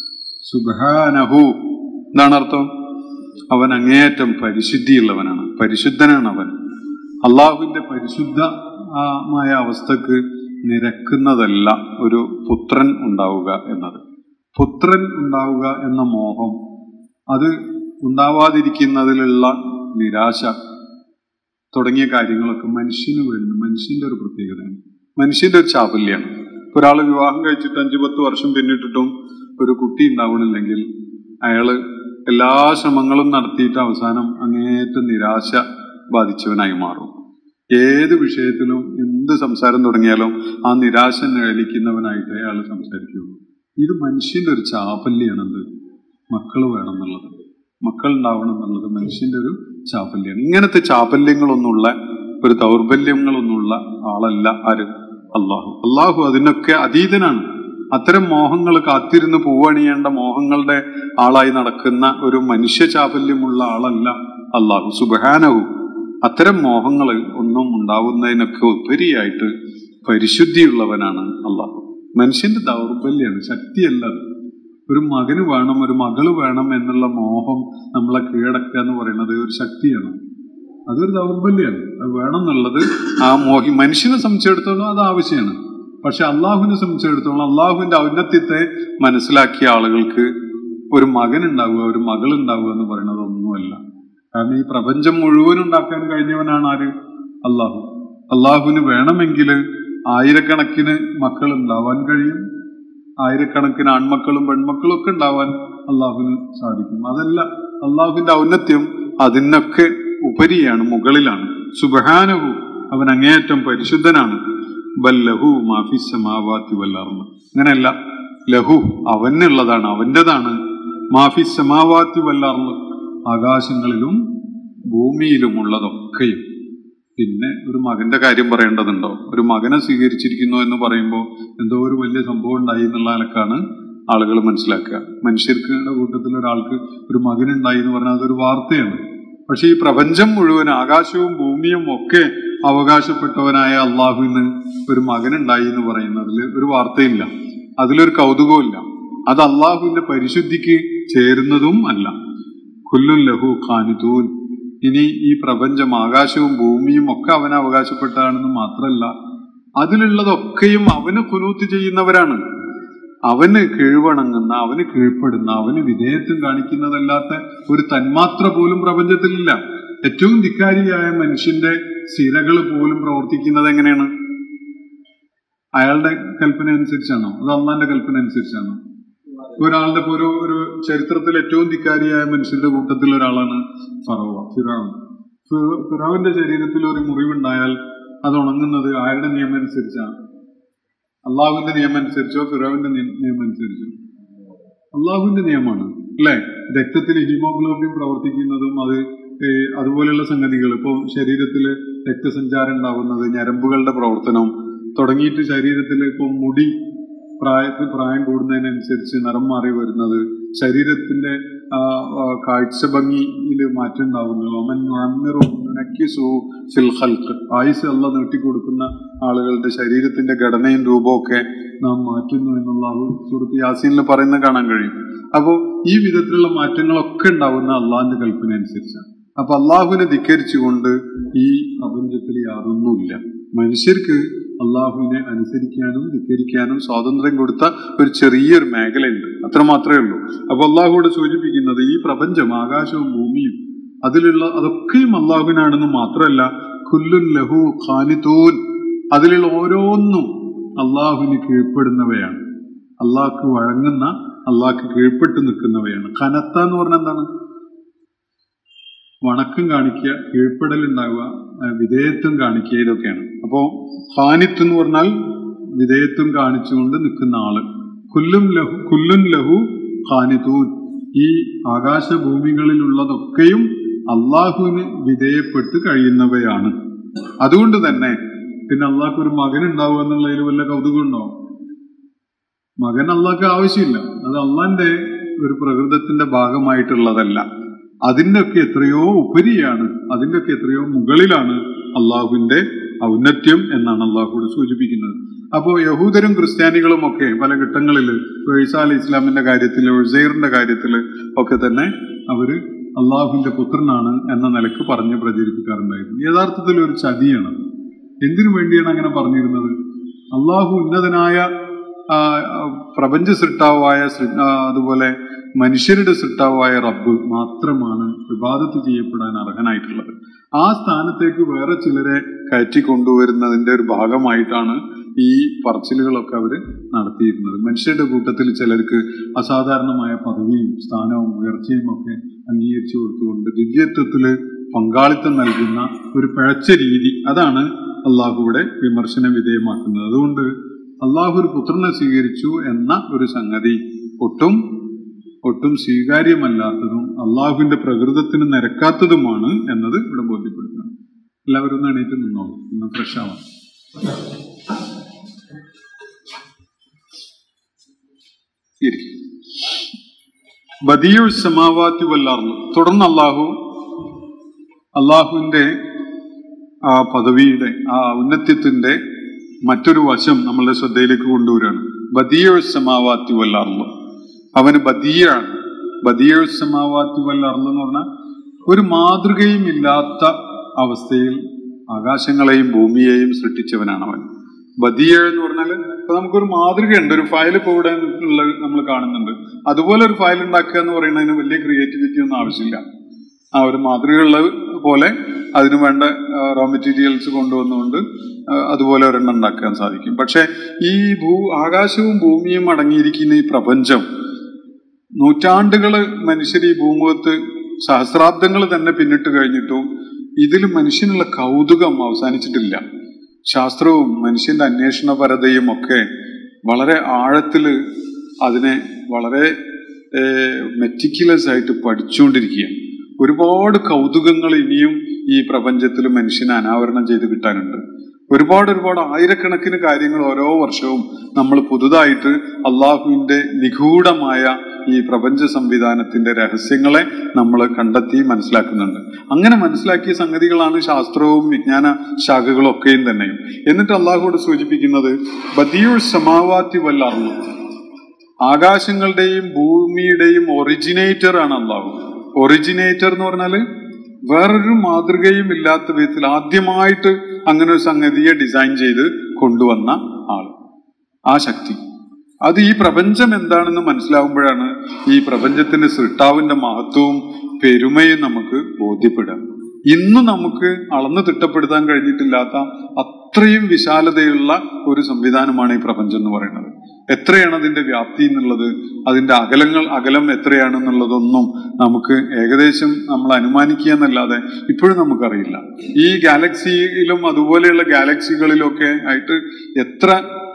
സുബഹാനഹു എന്താണ് അർത്ഥം അവൻ അങ്ങേയറ്റം പരിശുദ്ധിയുള്ളവനാണ് പരിശുദ്ധനാണ് അവൻ അള്ളാഹുവിന്റെ പരിശുദ്ധമായ അവസ്ഥക്ക് നിരക്കുന്നതല്ല ഒരു പുത്രൻ ഉണ്ടാവുക എന്നത് പുത്രൻ ഉണ്ടാവുക എന്ന മോഹം അത് ഉണ്ടാവാതിരിക്കുന്നതിലുള്ള നിരാശ തുടങ്ങിയ കാര്യങ്ങളൊക്കെ മനുഷ്യന് വേണ്ടി മനുഷ്യന്റെ ഒരു പ്രത്യേകതയാണ് മനുഷ്യന്റെ ഒരു ചാപല്യാണ് ഒരാൾ വിവാഹം കഴിച്ചിട്ട് അഞ്ചു പത്ത് വർഷം പിന്നിട്ടിട്ടും ഒരു കുട്ടി ഉണ്ടാവണില്ലെങ്കിൽ അയാള് എല്ലാ ശ്രമങ്ങളും നടത്തിയിട്ട് അവസാനം അങ്ങേറ്റം നിരാശ ബാധിച്ചവനായി മാറും ഏത് വിഷയത്തിലും എന്ത് സംസാരം തുടങ്ങിയാലും ആ നിരാശ നിഴലിക്കുന്നവനായിട്ട് അയാൾ സംസാരിക്കുകയുള്ളൂ ഇത് മനുഷ്യന്റെ ഒരു ചാപല്യാണെന്ത് മക്കൾ വേണം എന്നുള്ളത് മക്കൾ ഉണ്ടാവണം എന്നുള്ളത് മനുഷ്യന്റെ ഒരു ചാപല്യാണ് ഇങ്ങനത്തെ ചാപല്യങ്ങളൊന്നുമുള്ള ഒരു ദൗർബല്യങ്ങളൊന്നുമുള്ള ആളല്ല ആര് അള്ളാഹു അള്ളാഹു അതിനൊക്കെ അതീതനാണ് അത്തരം മോഹങ്ങൾ കാത്തിരുന്ന് പൂവണിയേണ്ട മോഹങ്ങളുടെ ആളായി നടക്കുന്ന ഒരു മനുഷ്യ ചാപല്യമുള്ള ആളല്ല അള്ളാഹു സുബഹാനവും അത്തരം മോഹങ്ങൾ ഒന്നും ഉണ്ടാവുന്നതിനൊക്കെ ഉപരിയായിട്ട് പരിശുദ്ധിയുള്ളവനാണ് അള്ളാഹു മനുഷ്യന്റെ ദൗർബല്യമാണ് ശക്തിയല്ല അത് ഒരു മകന് വേണം ഒരു മകള് വേണം എന്നുള്ള മോഹം നമ്മളെ കീഴടക്കുക എന്ന് പറയുന്നത് ഒരു ശക്തിയാണ് അതൊരു ദൗർബല്യമാണ് അത് വേണം എന്നുള്ളത് ആ മോഹി മനുഷ്യനെ സംബന്ധിച്ചിടത്തോളം അത് ആവശ്യമാണ് പക്ഷെ അള്ളാഹുവിനെ സംബന്ധിച്ചിടത്തോളം അള്ളാഹുവിന്റെ ഔന്നത്യത്തെ മനസ്സിലാക്കിയ ആളുകൾക്ക് ഒരു മകൻ ഉണ്ടാവുക ഒരു മകൾ ഉണ്ടാവുക എന്ന് പറയുന്നത് ഒന്നുമല്ല കാരണം ഈ പ്രപഞ്ചം മുഴുവൻ ഉണ്ടാക്കാൻ കഴിഞ്ഞവനാണ് ആര് അള്ളാഹു അള്ളാഹുവിന് വേണമെങ്കിൽ ആയിരക്കണക്കിന് മക്കൾ ഉണ്ടാവാൻ കഴിയും ആയിരക്കണക്കിന് ആൺമക്കളും പെൺമക്കളും ഒക്കെ ഉണ്ടാവാൻ അള്ളാഹുവിന് സാധിക്കും അതല്ല അള്ളാഹുവിന്റെ ഔന്നത്യം അതിനൊക്കെ ഉപരിയാണ് മുകളിലാണ് സുബഹാനഹു അവൻ അങ്ങേയറ്റം പരിശുദ്ധനാണ് ബൽ ലഹു മാഫി സമാവാത്തി വല്ലാർന്ന് അങ്ങനെയല്ല ലഹു അവനുള്ളതാണ് അവന്റേതാണ് മാഫി സമാവാത്തി വല്ലാർന്ന് ആകാശങ്ങളിലും ഭൂമിയിലുമുള്ളതൊക്കെയും പിന്നെ ഒരു മകന്റെ കാര്യം പറയേണ്ടതുണ്ടോ ഒരു മകനെ സ്വീകരിച്ചിരിക്കുന്നു എന്ന് പറയുമ്പോൾ എന്തോ ഒരു വലിയ സംഭവം ഉണ്ടായി എന്നുള്ള നിലക്കാണ് ആളുകൾ മനസ്സിലാക്കുക മനുഷ്യർക്ക് കൂട്ടത്തിൽ ഒരാൾക്ക് ഒരു മകനുണ്ടായി എന്ന് പറഞ്ഞാൽ അതൊരു വാർത്തയാണ് പക്ഷെ ഈ പ്രപഞ്ചം മുഴുവൻ ആകാശവും ഭൂമിയും ഒക്കെ അവകാശപ്പെട്ടവനായ അള്ളാഹുവിന് ഒരു മകനുണ്ടായി എന്ന് പറയുന്നതിൽ ഒരു വാർത്തയില്ല അതിലൊരു കൗതുകവുമില്ല അത് അള്ളാഹുവിന്റെ പരിശുദ്ധിക്ക് ചേരുന്നതും അല്ല കുല്ലുൻ ലഹു ഖാനിതൂൻ ഇനി ഈ പ്രപഞ്ചം ആകാശവും ഭൂമിയും ഒക്കെ അവന് അവകാശപ്പെട്ടതാണെന്ന് മാത്രമല്ല അതിലുള്ളതൊക്കെയും അവന് കുനൂത്ത് ചെയ്യുന്നവരാണ് അവന് കീഴ്വണങ്ങുന്ന അവന് കീഴ്പ്പെടുന്ന അവന് വിധേയത്വം കാണിക്കുന്നതല്ലാത്ത ഒരു തന്മാത്ര പോലും പ്രപഞ്ചത്തിലില്ല ഏറ്റവും ധിക്കാരിയായ മനുഷ്യന്റെ സിരകൾ പോലും പ്രവർത്തിക്കുന്നത് എങ്ങനെയാണ് അയാളുടെ കൽപ്പന അനുസരിച്ചാണോ അത് അള്ളാന്റെ കൽപ്പന അനുസരിച്ചാണോ ഒരാളുടെ ഇപ്പൊ ഒരു ഒരു ചരിത്രത്തിൽ ഏറ്റവും ധിക്കാരിയായ മനുഷ്യന്റെ കൂട്ടത്തിൽ ഒരാളാണ് ഫറവ ഫിറാവ് ഫിറാവിന്റെ ശരീരത്തിൽ ഒരു മുറിവുണ്ടായാൽ അത് ഉണങ്ങുന്നത് ആരുടെ നിയമം അനുസരിച്ചാണ് അള്ളാഹുവിന്റെ നിയമം അനുസരിച്ചോ ഫിറാവിന്റെ നിയമം അനുസരിച്ചോ അള്ളാഹുവിന്റെ നിയമമാണ് അല്ലെ രക്തത്തിൽ ഹീമോഗ്ലോബിൻ പ്രവർത്തിക്കുന്നതും അത് അതുപോലെയുള്ള സംഗതികൾ ഇപ്പോൾ ശരീരത്തിൽ രക്തസഞ്ചാരം ഉണ്ടാവുന്നത് ഞരമ്പുകളുടെ പ്രവർത്തനം തുടങ്ങിയിട്ട് ശരീരത്തിൽ ഇപ്പോൾ മുടി പ്രായത്തിൽ പ്രായം കൂടുന്നതിനനുസരിച്ച് നിറം മാറി വരുന്നത് ശരീരത്തിന്റെ കാഴ്ച ഭംഗിയിൽ മാറ്റം ഉണ്ടാവുന്നു ഫിൽ ഹൽക്ക് ആയുസ് അല്ല നീട്ടിക്കൊടുക്കുന്ന ആളുകളുടെ ശരീരത്തിന്റെ ഘടനയും രൂപമൊക്കെ നാം മാറ്റുന്നു എന്നുള്ള സുഹൃത്ത് യാസീനിൽ പറയുന്ന കാണാൻ കഴിയും അപ്പോൾ ഈ വിധത്തിലുള്ള മാറ്റങ്ങളൊക്കെ ഉണ്ടാവുന്ന അള്ളാഹിന്റെ കൽപ്പന അനുസരിച്ചാണ് അപ്പൊ അള്ളാഹുവിനെ ധിക്കരിച്ചുകൊണ്ട് ഈ പ്രപഞ്ചത്തിൽ യാതൊന്നുമില്ല മനുഷ്യർക്ക് അള്ളാഹുവിനെ അനുസരിക്കാനും ധിക്കരിക്കാനും സ്വാതന്ത്ര്യം കൊടുത്ത ഒരു ചെറിയൊരു മേഖലയുണ്ട് അത്ര മാത്രമേ ഉള്ളൂ അപ്പൊ അള്ളാഹുവിടെ സൂചിപ്പിക്കുന്നത് ഈ പ്രപഞ്ചം ആകാശവും ഭൂമിയും അതിലുള്ള അതൊക്കെയും അള്ളാഹുവിനാണെന്ന് മാത്രമല്ല കുല്ലുൻ ലഹു ഖാനിതൂൻ അതിലുള്ള ഓരോന്നും അള്ളാഹുവിന് കീഴ്പ്പെടുന്നവയാണ് അള്ളാഹ്ക്ക് വഴങ്ങുന്ന അള്ളാഹ്ക്ക് കീഴ്പ്പെട്ട് നിൽക്കുന്നവയാണ് ഖനത്ത എന്ന് പറഞ്ഞാൽ എന്താണ് വണക്കം കാണിക്കുക കീഴ്പ്പെടൽ ഉണ്ടാവുക വിധേയത്വം കാണിക്കുക ഇതൊക്കെയാണ് അപ്പോ ഹാനിത്ത് എന്ന് പറഞ്ഞാൽ വിധേയത്വം കാണിച്ചുകൊണ്ട് നിൽക്കുന്ന ആള് കുല്ലും ലഹു കുല്ലുൻ ലഹു ഖാനിതൂൻ ഈ ആകാശഭൂമികളിലുള്ളതൊക്കെയും അള്ളാഹുവിന് വിധേയപ്പെട്ട് കഴിയുന്നവയാണ് അതുകൊണ്ട് തന്നെ പിന്നെ അള്ളാഹ്ക്ക് ഒരു മകൻ ഉണ്ടാവുക എന്നുള്ളതിൽ വല്ല കൗതുകം ഉണ്ടോ മകൻ അള്ളാഹ്ക്ക് ആവശ്യമില്ല അത് അള്ളാന്റെ ഒരു പ്രകൃതത്തിന്റെ ഭാഗമായിട്ടുള്ളതല്ല അതിൻ്റെ ഒക്കെ എത്രയോ ഉപരിയാണ് അതിൻ്റെ ഒക്കെ എത്രയോ മുകളിലാണ് അള്ളാഹുവിന്റെ ഔന്നത്യം എന്നാണ് അള്ളാഹുവിടെ സൂചിപ്പിക്കുന്നത് അപ്പോൾ യഹൂദരും ക്രിസ്ത്യാനികളും ഒക്കെ പല ഘട്ടങ്ങളിൽ ഈസാ അലി ഇസ്ലാമിന്റെ കാര്യത്തിൽ ഉസൈറിന്റെ കാര്യത്തിൽ ഒക്കെ തന്നെ അവര് അള്ളാഹുവിന്റെ പുത്രനാണ് എന്ന നിലക്ക് പറഞ്ഞ് പ്രചരിപ്പിക്കാറുണ്ടായിരുന്നു യഥാർത്ഥത്തിൽ ഒരു ചതിയാണ് എന്തിനു വേണ്ടിയാണ് അങ്ങനെ പറഞ്ഞിരുന്നത് അള്ളാഹു ഉന്നതനായ പ്രപഞ്ച സൃഷ്ടാവായ അതുപോലെ മനുഷ്യരുടെ സൃഷ്ടാവായ റബ്ബ് മാത്രമാണ് വിവാദത്ത് ചെയ്യപ്പെടാൻ അർഹനായിട്ടുള്ളത് ആ സ്ഥാനത്തേക്ക് വേറെ ചിലരെ കയറ്റി കൊണ്ടുവരുന്നതിന്റെ ഒരു ഭാഗമായിട്ടാണ് ഈ പറച്ചിലുകളൊക്കെ അവർ നടത്തിയിരുന്നത് മനുഷ്യരുടെ കൂട്ടത്തിൽ ചിലർക്ക് അസാധാരണമായ പദവിയും സ്ഥാനവും ഉയർച്ചയും ഒക്കെ അംഗീകരിച്ചു കൊടുത്തുകൊണ്ട് ദിവ്യത്വത്തില് പങ്കാളിത്തം നൽകുന്ന ഒരു പിഴച്ച രീതി അതാണ് അള്ളാഹുവിടെ വിമർശന വിധേയമാക്കുന്നത് അതുകൊണ്ട് അള്ളാഹു ഒരു പുത്രനെ സ്വീകരിച്ചു എന്ന ഒരു സംഗതി ഒട്ടും ഒട്ടും സ്വീകാര്യമല്ലാത്തതും അള്ളാഹുവിന്റെ പ്രകൃതത്തിന് നിരക്കാത്തതുമാണ് എന്നത് ഇവിടെ ബോധ്യപ്പെടുത്തുന്നു എല്ലാവരും ഒന്ന് എണീറ്റ് നിന്നോളൂ ഒന്ന് ഫ്രഷ് ആവാം ബദിയുൽ സമാവാത്തി വല്ലാർന്നു തുടർന്ന് അള്ളാഹു അള്ളാഹുവിന്റെ ആ പദവിയുടെ ആ ഔന്നത്യത്തിന്റെ മറ്റൊരു വശം നമ്മളുടെ ശ്രദ്ധയിലേക്ക് കൊണ്ടുവരികയാണ് ബദിയുൽ സമാവാത്തി വല്ലാർന്നു അവന് ബദിയാണ് ബദിയുൽ സമാവാത്തി വല്ലാർന്നു എന്ന് പറഞ്ഞാൽ ഒരു മാതൃകയും ഇല്ലാത്ത അവസ്ഥയിൽ ആകാശങ്ങളെയും ഭൂമിയെയും സൃഷ്ടിച്ചവനാണ് അവൻ ബദിയ എന്ന് പറഞ്ഞാൽ ഇപ്പൊ നമുക്കൊരു മാതൃകയുണ്ട് ഒരു ഫയൽ ഇപ്പൊ ഇവിടെ ഉള്ളത് നമ്മൾ കാണുന്നുണ്ട് അതുപോലെ ഒരു ഫയൽ ഉണ്ടാക്കുക എന്ന് പറയുന്നതിന് വലിയ ക്രിയേറ്റിവിറ്റി ഒന്നും ആവശ്യമില്ല ആ ഒരു മാതൃകയുള്ളത് പോലെ അതിന് വേണ്ട റോ മെറ്റീരിയൽസ് കൊണ്ടുവന്നുകൊണ്ട് ആ, അതുപോലെ ഒരെണ്ണം ഉണ്ടാക്കാൻ സാധിക്കും പക്ഷെ ഈ ഭൂ ആകാശവും ഭൂമിയും അടങ്ങിയിരിക്കുന്ന ഈ പ്രപഞ്ചം നൂറ്റാണ്ടുകള് മനുഷ്യർ ഈ ഭൂമുഖത്ത് സഹസ്രാബ്ദങ്ങൾ തന്നെ പിന്നിട്ട് കഴിഞ്ഞിട്ടും ഇതിൽ മനുഷ്യനുള്ള കൗതുകം അവസാനിച്ചിട്ടില്ല ശാസ്ത്രവും മനുഷ്യന്റെ അന്വേഷണപരതയും ഒക്കെ വളരെ ആഴത്തില് അതിനെ വളരെ മെറ്റിക്കുലസ് ആയിട്ട് പഠിച്ചുകൊണ്ടിരിക്കുകയാണ് ഒരുപാട് കൗതുകങ്ങൾ ഇനിയും ഈ പ്രപഞ്ചത്തിൽ മനുഷ്യന് അനാവരണം ചെയ്ത് കിട്ടാനുണ്ട് ഒരുപാട് ഒരുപാട് ആയിരക്കണക്കിന് കാര്യങ്ങൾ ഓരോ വർഷവും നമ്മൾ പുതുതായിട്ട് അള്ളാഹുവിന്റെ നിഗൂഢമായ ഈ പ്രപഞ്ച സംവിധാനത്തിന്റെ രഹസ്യങ്ങളെ നമ്മൾ കണ്ടെത്തി മനസ്സിലാക്കുന്നുണ്ട് അങ്ങനെ മനസ്സിലാക്കിയ സംഗതികളാണ് ശാസ്ത്രവും വിജ്ഞാന ശാഖകളും ഒക്കെയും തന്നെയും എന്നിട്ട് അള്ളാഹുவோട് സൂചിപ്പിക്കുന്നത് ബദിയുൾ സമാവാത്തി വല്ലറിഞ്ഞു ആകാശങ്ങളുടെയും ഭൂമിയുടെയും ഒറിജിനേറ്റർ ആണ് അള്ളാഹു ഒറിജിനേറ്റർ എന്ന് പറഞ്ഞാല് വേറൊരു മാതൃകയും ഇല്ലാത്ത വിധത്തിൽ ആദ്യമായിട്ട് അങ്ങനെ ഒരു സംഗതിയെ ഡിസൈൻ ചെയ്ത് കൊണ്ടുവന്ന ആള് ആ ശക്തി അത് ഈ പ്രപഞ്ചം എന്താണെന്ന് മനസ്സിലാവുമ്പോഴാണ് ഈ പ്രപഞ്ചത്തിന്റെ സൃഷ്ടാവിന്റെ മഹത്വവും പെരുമയും നമുക്ക് ബോധ്യപ്പെടുക ഇന്ന് നമുക്ക് അളന്നു തിട്ടപ്പെടുത്താൻ കഴിഞ്ഞിട്ടില്ലാത്ത അത്രയും വിശാലതയുള്ള ഒരു സംവിധാനമാണ് ഈ പ്രപഞ്ചം എന്ന് പറയുന്നത് എത്രയാണ് അതിന്റെ വ്യാപ്തി എന്നുള്ളത് അതിന്റെ അകലങ്ങൾ അകലം എത്രയാണെന്നുള്ളതൊന്നും നമുക്ക് ഏകദേശം നമ്മൾ അനുമാനിക്കുക എന്നല്ലാതെ ഇപ്പോഴും നമുക്കറിയില്ല ഈ ഗാലക്സിയിലും അതുപോലെയുള്ള ഗാലക്സികളിലൊക്കെ ആയിട്ട് എത്ര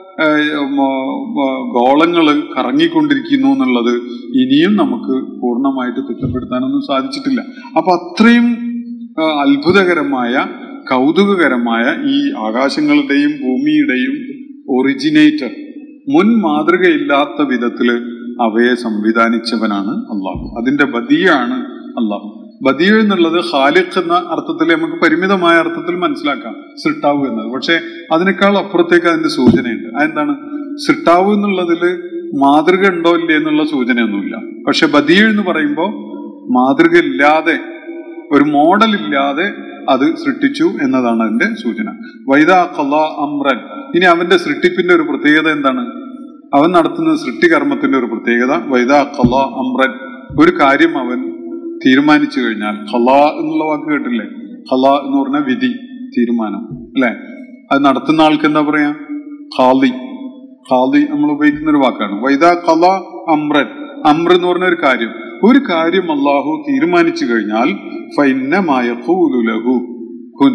ഗോളങ്ങൾ കറങ്ങിക്കൊണ്ടിരിക്കുന്നു എന്നുള്ളത് ഇനിയും നമുക്ക് പൂർണ്ണമായിട്ട് തിട്ടപ്പെടുത്താനൊന്നും സാധിച്ചിട്ടില്ല അപ്പൊ അത്രയും ആ, അത്ഭുതകരമായ കൗതുകകരമായ ഈ ആകാശങ്ങളുടെയും ഭൂമിയുടെയും ഒറിജിനേറ്റർ മുൻ മാതൃകയില്ലാത്ത വിധത്തില് അവയെ സംവിധാനിച്ചവനാണ് അള്ളാഹു അതിന്റെ ബദിയാണ് അള്ളാഹു ബദിയ എന്നുള്ളത് ഖാലിഖ് എന്ന അർത്ഥത്തിൽ നമുക്ക് പരിമിതമായ അർത്ഥത്തിൽ മനസ്സിലാക്കാം സൃഷ്ടാവ് എന്നത് പക്ഷെ അതിനേക്കാൾ അപ്പുറത്തേക്ക് അതിന്റെ സൂചനയുണ്ട് അതെന്താണ് സൃഷ്ടാവ് എന്നുള്ളതിൽ മാതൃക ഉണ്ടോ ഇല്ലേ എന്നുള്ള സൂചനയൊന്നുമില്ല പക്ഷെ ബദിയ എന്ന് പറയുമ്പോൾ മാതൃക ഇല്ലാതെ ഒരു മോഡൽ ഇല്ലാതെ അത് സൃഷ്ടിച്ചു എന്നതാണ് അതിന്റെ സൂചന വൈദാ ഖല അമ്രൻ ഇനി അവന്റെ സൃഷ്ടിപ്പിന്റെ ഒരു പ്രത്യേകത എന്താണ് അവൻ നടത്തുന്ന സൃഷ്ടികർമ്മത്തിന്റെ ഒരു പ്രത്യേകത വൈദാ ഖല അമ്രൻ ഒരു കാര്യം അവൻ തീരുമാനിച്ചു കഴിഞ്ഞാൽ ഖല എന്നുള്ള വാക്ക് കേട്ടില്ലേ ഖല എന്ന് പറഞ്ഞാൽ വിധി തീരുമാനം അല്ലെ അത് നടത്തുന്ന ആൾക്ക് എന്താ പറയാ ഖാലി ഖാലി നമ്മൾ ഉപയോഗിക്കുന്ന ഒരു വാക്കാണ് വൈദാ ഖല അമ്രൻ അമ്ര എന്ന് പറഞ്ഞ ഒരു കാര്യം ഒരു കാര്യം അള്ളാഹു തീരുമാനിച്ചു കഴിഞ്ഞാൽ ഫൈന്നമായ ലഹു ഖുൻ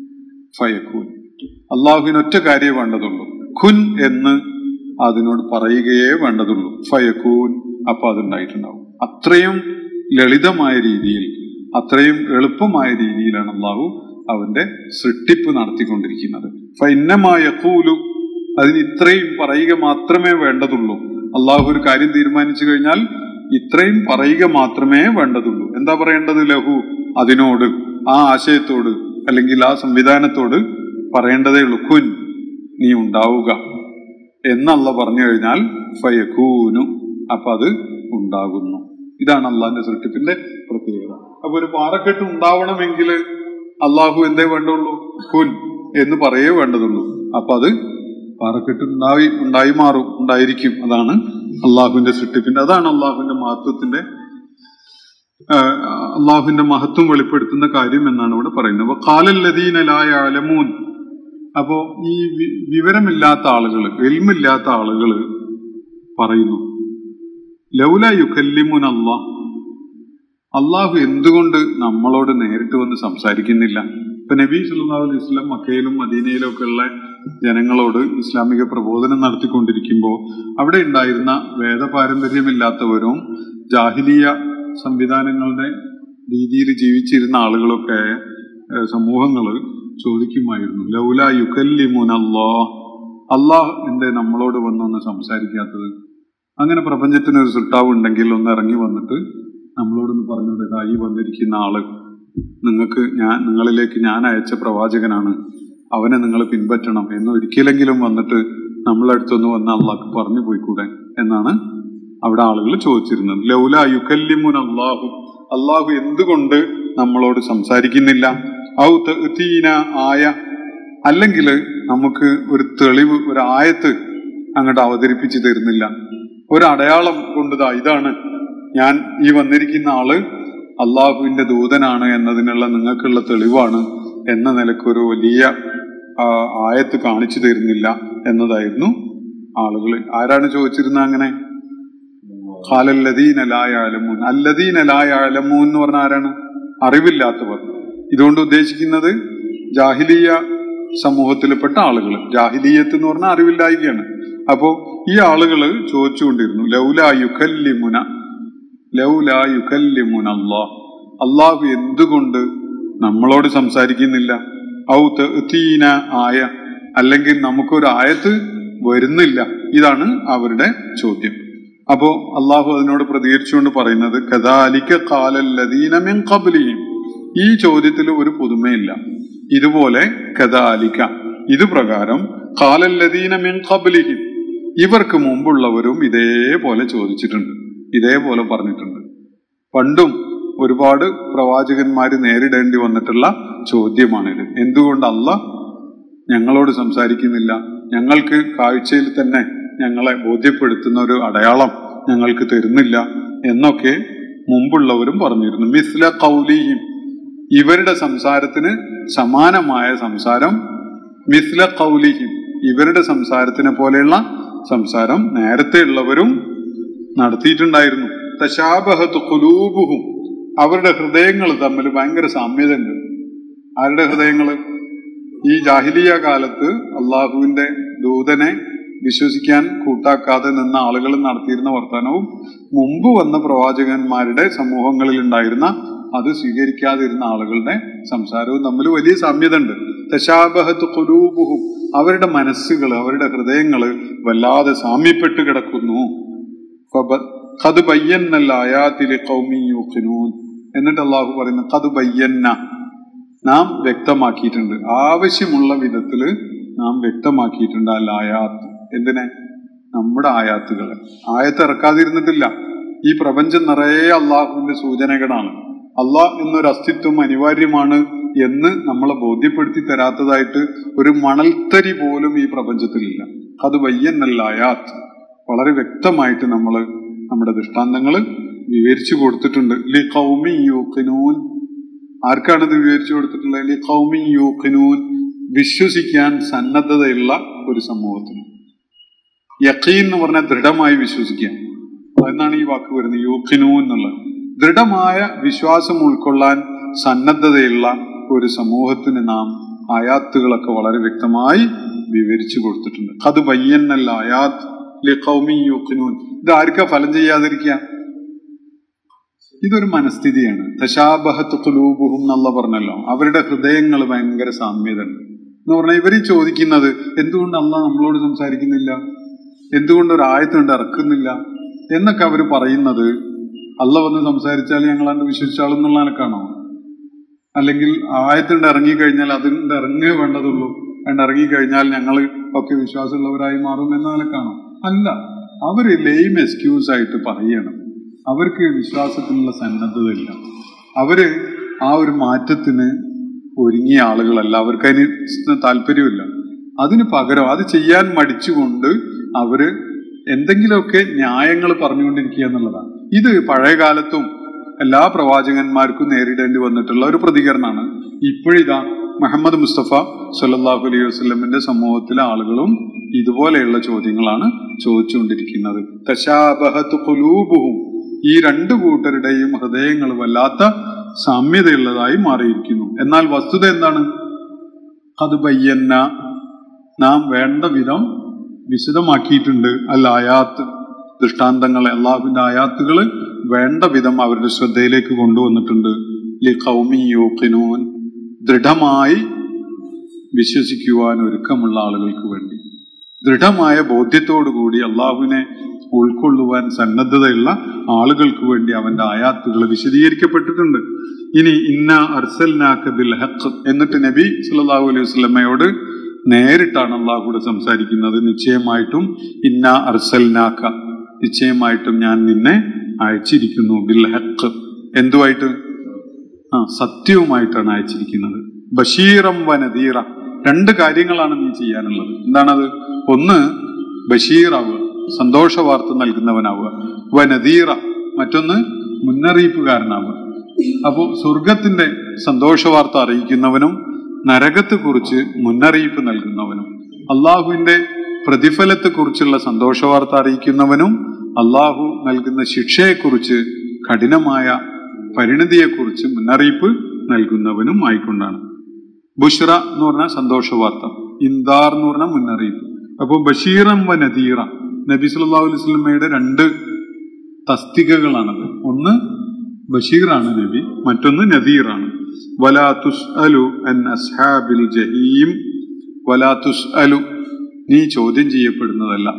ഫയഖൂൻ അള്ളാഹുവിന് ഒറ്റ കാര്യമേ വേണ്ടതുള്ളൂ ഖുൻ എന്ന് അതിനോട് പറയുകയേ വേണ്ടതുള്ളൂ ഫയഖൂൻ അപ്പൊ അതുണ്ടായിട്ടുണ്ടാവും അത്രയും ലളിതമായ രീതിയിൽ അത്രയും എളുപ്പമായ രീതിയിലാണ് അള്ളാഹു അവന്റെ സൃഷ്ടിപ്പ് നടത്തിക്കൊണ്ടിരിക്കുന്നത് ഫൈന്നമായ കൂലു അതിന് ഇത്രയും പറയുക മാത്രമേ വേണ്ടതുള്ളൂ അള്ളാഹു ഒരു കാര്യം തീരുമാനിച്ചു കഴിഞ്ഞാൽ ഇത്രയും പറയുക മാത്രമേ വേണ്ടതുള്ളൂ എന്താ പറയേണ്ടത് ലഹു അതിനോട് ആ ആശയത്തോട് അല്ലെങ്കിൽ ആ സംവിധാനത്തോട് പറയേണ്ടതേ ഉള്ളൂ കുൻ നീ ഉണ്ടാവുക എന്നല്ല പറഞ്ഞു കഴിഞ്ഞാൽ ഫയക്കൂനു അപ്പൊ അത് ഉണ്ടാകുന്നു ഇതാണ് അള്ളാഹിന്റെ സൃഷ്ടിപ്പിന്റെ പ്രത്യേകത അപ്പൊ ഒരു പാറക്കെട്ട് ഉണ്ടാവണമെങ്കിൽ അള്ളാഹു എന്തേ വേണ്ടുള്ളൂ കുൻ എന്ന് പറയേ വേണ്ടതുള്ളൂ അപ്പൊ അത് പാറക്കെട്ട് ഉണ്ടായി ഉണ്ടായി മാറും ഉണ്ടായിരിക്കും അതാണ് അള്ളാഹുവിന്റെ സൃഷ്ടിപ്പിന്റെ അതാണ് അള്ളാഹുവിന്റെ മഹത്വത്തിന്റെ ആഹ് അള്ളാഹുവിന്റെ മഹത്വം വെളിപ്പെടുത്തുന്ന കാര്യം എന്നാണ് ഇവിടെ പറയുന്നത് അപ്പൊ കാലല്ലദീനലായ അലമൂൻ അപ്പോ ഈ വി- വിവരമില്ലാത്ത ആളുകൾ എൽമില്ലാത്ത ആളുകൾ പറയുന്നു ലൗല യുക്കല്ലിമുൻ അള്ളാഹ് അള്ളാഹു എന്തുകൊണ്ട് നമ്മളോട് നേരിട്ട് വന്ന് സംസാരിക്കുന്നില്ല ഇപ്പൊ നബി സല്ലല്ലാഹു അലൈഹി വസല്ലം മക്കയിലും മദീനയിലും ഒക്കെ ഉള്ള ജനങ്ങളോട് ഇസ്ലാമിക പ്രബോധനം നടത്തിക്കൊണ്ടിരിക്കുമ്പോൾ അവിടെ ഉണ്ടായിരുന്ന വേദപാരമ്പര്യമില്ലാത്തവരും ജാഹിലിയ സംവിധാനങ്ങളുടെ രീതിയിൽ ജീവിച്ചിരുന്ന ആളുകളൊക്കെ ഏഹ്, സമൂഹങ്ങള് ചോദിക്കുമായിരുന്നു ലൗല യുക്കല്ലിമുൻ അള്ളാഹ് അള്ളാഹ് എന്തേ നമ്മളോട് വന്നൊന്ന് സംസാരിക്കാത്തത് അങ്ങനെ പ്രപഞ്ചത്തിന് ഒരു സുട്ടാവ് ഉണ്ടെങ്കിൽ ഒന്ന് ഇറങ്ങി വന്നിട്ട് നമ്മളോടൊന്ന് പറഞ്ഞത് ഇതാ ഈ വന്നിരിക്കുന്ന ആള് നിങ്ങൾക്ക് ഞാൻ നിങ്ങളിലേക്ക് ഞാൻ അയച്ച പ്രവാചകനാണ് അവനെ നിങ്ങൾ പിൻപറ്റണം എന്ന് ഒരിക്കലെങ്കിലും വന്നിട്ട് നമ്മളെ അടുത്തൊന്ന് വന്ന് അള്ളാഹ് പറഞ്ഞു പോയിക്കൂടെ എന്നാണ് അവിടെ ആളുകൾ ചോദിച്ചിരുന്നത് ലൗല യുക്കല്ലിമുൻ അള്ളാഹു അള്ളാഹു എന്തുകൊണ്ട് നമ്മളോട് സംസാരിക്കുന്നില്ല ഔ തഅ്തീന ആയ അല്ലെങ്കിൽ നമുക്ക് ഒരു തെളിവ് ഒരു ആയത്ത് അങ്ങോട്ട് അവതരിപ്പിച്ചു തരുന്നില്ല ഒരു അടയാളം കൊണ്ടതാ ഇതാണ് ഞാൻ ഈ വന്നിരിക്കുന്ന ആള് അള്ളാഹുവിന്റെ ദൂതനാണ് എന്നതിനുള്ള നിങ്ങൾക്കുള്ള തെളിവാണ് എന്ന നിലക്കൊരു വലിയ ആ, ആയത്ത് കാണിച്ചു തരുന്നില്ല എന്നതായിരുന്നു ആളുകൾ ആരാണ് ചോദിച്ചിരുന്നത് അങ്ങനെ ഖാലല്ലദീനലായാലമൂൻ അല്ലദീനലായാലമൂൻ എന്ന് പറഞ്ഞ ആരാണ് അറിവില്ലാത്തവർ ഇതുകൊണ്ട് ഉദ്ദേശിക്കുന്നത് ജാഹിലിയ സമൂഹത്തിൽപ്പെട്ട ആളുകൾ ജാഹിലിയത്ത് എന്ന് പറഞ്ഞാൽ അറിവില്ലായികയാണ് അപ്പോ ഈ ആളുകൾ ചോദിച്ചുകൊണ്ടിരുന്നു ലൗലാ യുക്കല്ലിമുന ലൗലാ യുക്കല്ലിമുന അള്ളാഹ് അള്ളാഹു എന്തുകൊണ്ട് നമ്മളോട് സംസാരിക്കുന്നില്ല ഔ തീന ആയ അല്ലെങ്കിൽ നമുക്കൊരു ആയത്ത് വരുന്നില്ല ഇതാണ് അവരുടെ ചോദ്യം അപ്പോ അള്ളാഹു അതിനോട് പ്രതികരിച്ചുകൊണ്ട് പറയുന്നത് കഥാലിക്ക കാലല്ലദീനമിൻ കബലിയും ഈ ചോദ്യത്തിൽ ഒരു പുതുമയില്ല ഇതുപോലെ കഥാലിക്ക ഇത് പ്രകാരം കാലല്ലദീനമിൻ കബലിഹിം ഇവർക്ക് മുമ്പുള്ളവരും ഇതേപോലെ ചോദിച്ചിട്ടുണ്ട് ഇതേപോലെ പറഞ്ഞിട്ടുണ്ട് പണ്ടും ഒരുപാട് പ്രവാചകന്മാര് നേരിടേണ്ടി വന്നിട്ടുള്ള ചോദ്യമാണിത് എന്തുകൊണ്ട് അല്ല ഞങ്ങളോട് സംസാരിക്കുന്നില്ല ഞങ്ങൾക്ക് കാഴ്ചയിൽ തന്നെ ഞങ്ങളെ ബോധ്യപ്പെടുത്തുന്ന ഒരു അടയാളം ഞങ്ങൾക്ക് തരുന്നില്ല എന്നൊക്കെ മുമ്പുള്ളവരും പറഞ്ഞിരുന്നു മിസ്ല കൗലിയും ഇവരുടെ സംസാരത്തിന് സമാനമായ സംസാരം മിസ്ല കൗലിഹിം ഇവരുടെ സംസാരത്തിനെ പോലെയുള്ള സംസാരം നേരത്തെ ഉള്ളവരും നടത്തിയിട്ടുണ്ടായിരുന്നു തശാബഹത്ത് കുലൂബുഹും അവരുടെ ഹൃദയങ്ങൾ തമ്മിൽ ഭയങ്കര സാമ്യതയുണ്ട് ആരുടെ ഹൃദയങ്ങള് ഈ ജാഹിലിയ കാലത്ത് അള്ളാഹുവിന്റെ ദൂതനെ വിശ്വസിക്കാൻ കൂട്ടാക്കാതെ നിന്ന ആളുകൾ നടത്തിയിരുന്ന വർത്തമാനവും മുമ്പ് വന്ന പ്രവാചകന്മാരുടെ സമൂഹങ്ങളിൽ ഉണ്ടായിരുന്ന അത് സ്വീകരിക്കാതിരുന്ന ആളുകളുടെ സംസാരവും തമ്മിൽ വലിയ സാമ്യത ഉണ്ട് തശാബഹത്ത് കുലൂബുഹും അവരുടെ മനസ്സുകൾ അവരുടെ ഹൃദയങ്ങൾ വല്ലാതെ സാമ്യപ്പെട്ട് കിടക്കുന്നു ഫബ- ഖദ് ബയ്യന്നൽ ആയാത്തിലെ ഖൗമി യൂഖിനൂൻ എന്നിട്ട് അള്ളാഹു പറയുന്നു ഖദ് ബയ്യന്ന നാം വ്യക്തമാക്കിയിട്ടുണ്ട് ആവശ്യമുള്ള വിധത്തില് നാം വ്യക്തമാക്കിയിട്ടുണ്ട് അല്ല ആയാത്ത് എന്തിനെ നമ്മുടെ ആയാത്തുകളെ ആയത്ത് ഇറക്കാതിരുന്നിട്ടില്ല ഈ പ്രപഞ്ചം നിറയെ അള്ളാഹുവിന്റെ സൂചനകളാണ് അള്ളാഹ് എന്നൊരു അസ്തിത്വം അനിവാര്യമാണ് എന്ന് നമ്മളെ ബോധ്യപ്പെടുത്തി തരാത്തതായിട്ട് ഒരു മണൽത്തരി പോലും ഈ പ്രപഞ്ചത്തിലില്ല അത് വയ്യന്നല്ല ആയാത്ത് വളരെ വ്യക്തമായിട്ട് നമ്മൾ നമ്മുടെ ദൃഷ്ടാന്തങ്ങൾ വിവരിച്ചു കൊടുത്തിട്ടുണ്ട് ലി കൗമി യൂഖിനൂൻ ആർക്കാണ് ഇത് വിവരിച്ചു കൊടുത്തിട്ടുള്ളത് ലി കൗമി യൂഖിനൂൻ വിശ്വസിക്കാൻ സന്നദ്ധതയുള്ള ഒരു സമൂഹത്തിന് യക്കീൻ എന്ന് പറഞ്ഞാൽ ദൃഢമായി വിശ്വസിക്കുക എന്നാണ് ഈ വാക്ക് വരുന്നത് യൂഖിനു എന്നുള്ളത് ദൃഢമായ വിശ്വാസം ഉൾക്കൊള്ളാൻ സന്നദ്ധതയുള്ള ഒരു സമൂഹത്തിന് നാം ആയാത്തുകളൊക്കെ വളരെ വ്യക്തമായി വിവരിച്ചു കൊടുത്തിട്ടുണ്ട് അത് പയ്യന്നല്ല ആയാത്ത് ലി ഖൗമി യൂഖിനൂൻ ഇത് ആർക്കാ ഫലം ചെയ്യാതിരിക്കുക ഇതൊരു മനസ്ഥിതിയാണ് തശാബഹത്ത് കുലൂബുഹും എന്നുള്ള പറഞ്ഞല്ലോ അവരുടെ ഹൃദയങ്ങൾ ഭയങ്കര സാമ്യത ഉണ്ട് എന്ന് പറഞ്ഞാൽ ഇവർ ചോദിക്കുന്നത് എന്തുകൊണ്ട് അല്ല നമ്മളോട് സംസാരിക്കുന്നില്ല എന്തുകൊണ്ട് ഒരു ആയത്തുണ്ട് ഇറക്കുന്നില്ല എന്നൊക്കെ അവർ പറയുന്നത് അല്ല വന്ന് സംസാരിച്ചാൽ ഞങ്ങൾ അന്ന് വിശ്വസിച്ചാളെന്നുള്ള നിലക്കാണോ അല്ലെങ്കിൽ ആയത്തുണ്ട് ഇറങ്ങിക്കഴിഞ്ഞാൽ അതിന്റെ ഇറങ്ങേ വേണ്ടതുള്ളൂ അതുകൊണ്ട് ഇറങ്ങിക്കഴിഞ്ഞാൽ ഞങ്ങൾ ഒക്കെ വിശ്വാസമുള്ളവരായി മാറും എന്ന നിലക്കാണോ അല്ല അവര് ലെയിം എക്സ്ക്യൂസ് ആയിട്ട് പറയണം അവർക്ക് വിശ്വാസത്തിനുള്ള സന്നദ്ധതയില്ല അവര് ആ ഒരു മാറ്റത്തിന് ഒരുങ്ങിയ ആളുകളല്ല അവർക്ക് അതിന് താല്പര്യമില്ല അതിന് പകരം അത് ചെയ്യാൻ മടിച്ചുകൊണ്ട് അവര് എന്തെങ്കിലുമൊക്കെ ന്യായങ്ങൾ പറഞ്ഞുകൊണ്ടിരിക്കുക എന്നുള്ളതാണ് ഇത് പഴയ കാലത്തും എല്ലാ പ്രവാചകന്മാർക്കും നേരിടേണ്ടി വന്നിട്ടുള്ള ഒരു പ്രതികരണമാണ് ഇപ്പോഴിതാ മുഹമ്മദ് മുസ്തഫ സല്ലല്ലാഹു അലൈഹി വസല്ലമിന്റെ സമൂഹത്തിലെ ആളുകളും ഇതുപോലെയുള്ള ചോദ്യങ്ങളാണ് ചോദിച്ചുകൊണ്ടിരിക്കുന്നത് തശാബഹത്ത് ഖുലൂബുഹും ഈ രണ്ടു കൂട്ടരുടെയും ഹൃദയങ്ങൾ വല്ലാത്ത സാമ്യതയുള്ളതായി മാറിയിരിക്കുന്നു എന്നാൽ വസ്തുത എന്താണ് അത് ബയ്യന്ന നാം വേണ്ട വിധം വിശദമാക്കിയിട്ടുണ്ട് അല്ല ആയാത്ത് ദൃഷ്ടാന്തങ്ങളെ അള്ളാഹുവിന്റെ ആയാത്തുകൾ വേണ്ട വിധം അവരുടെ ശ്രദ്ധയിലേക്ക് കൊണ്ടുവന്നിട്ടുണ്ട് ലി ഖൗമി യൂഖിനൂൻ ദൃഢമായി വിശ്വസിക്കുവാൻ ഒരുക്കമുള്ള ആളുകൾക്ക് വേണ്ടി ദൃഢമായ ബോധ്യത്തോടു കൂടി അള്ളാഹുവിനെ ഉൾക്കൊള്ളുവാൻ സന്നദ്ധതയുള്ള ആളുകൾക്ക് വേണ്ടി അവന്റെ ആയാത്തുകൾ വിശദീകരിക്കപ്പെട്ടിട്ടുണ്ട് ഇനി ഇന്ന അർസൽനാക്ക് ബിൽ ഹഖ് എന്നിട്ട് നബി സല്ലല്ലാഹു അലൈഹി വസല്ലമയോട് നേരിട്ടാണ് അള്ളാഹുടെ സംസാരിക്കുന്നത് നിശ്ചയമായിട്ടും ഇന്ന അർസൽനാക്ക നിശ്ചയമായിട്ടും ഞാൻ നിന്നെ അയച്ചിരിക്കുന്നു ബിൽ ഹഖ് എന്തുമായിട്ട് ആ സത്യവുമായിട്ടാണ് അയച്ചിരിക്കുന്നത് ബഷീറം വനദീറ രണ്ട് കാര്യങ്ങളാണ് നീ ചെയ്യാനുള്ളത് എന്താണത് ഒന്ന് ബഷീറാവുക സന്തോഷ വാർത്ത നൽകുന്നവനാവുക വ നദീറ മറ്റൊന്ന് മുന്നറിയിപ്പുകാരനാവുക അപ്പോൾ സ്വർഗത്തിന്റെ സന്തോഷ വാർത്ത അറിയിക്കുന്നവനും നരകത്തെ കുറിച്ച് മുന്നറിയിപ്പ് നൽകുന്നവനും അള്ളാഹുവിന്റെ പ്രതിഫലത്തെ കുറിച്ചുള്ള സന്തോഷ വാർത്ത അറിയിക്കുന്നവനും അള്ളാഹു നൽകുന്ന ശിക്ഷയെക്കുറിച്ച് കഠിനമായ പരിണതിയെക്കുറിച്ച് മുന്നറിയിപ്പ് നൽകുന്നവനും ആയിക്കൊണ്ടാണ് ബുഷ്ര എന്ന് പറഞ്ഞാൽ സന്തോഷ വാർത്ത ഇന്ദാർ എന്ന് പറഞ്ഞാൽ മുന്നറിയിപ്പ് അപ്പോൾ ബഷീറം വ നദീറ നബി സല്ലല്ലാഹു അലൈഹി വസല്ലമയുടെ രണ്ട് തസ്തികകളാണത് ഒന്ന് ബഷീറാണ് നബി മറ്റൊന്ന് നദീറാണ് വലാ തുസ്അലു അൻ അസ്ഹാബിൽ ജഹീം വലാ തുസ്അലു നീ ചോദ്യം ചെയ്യപ്പെടുന്നതല്ല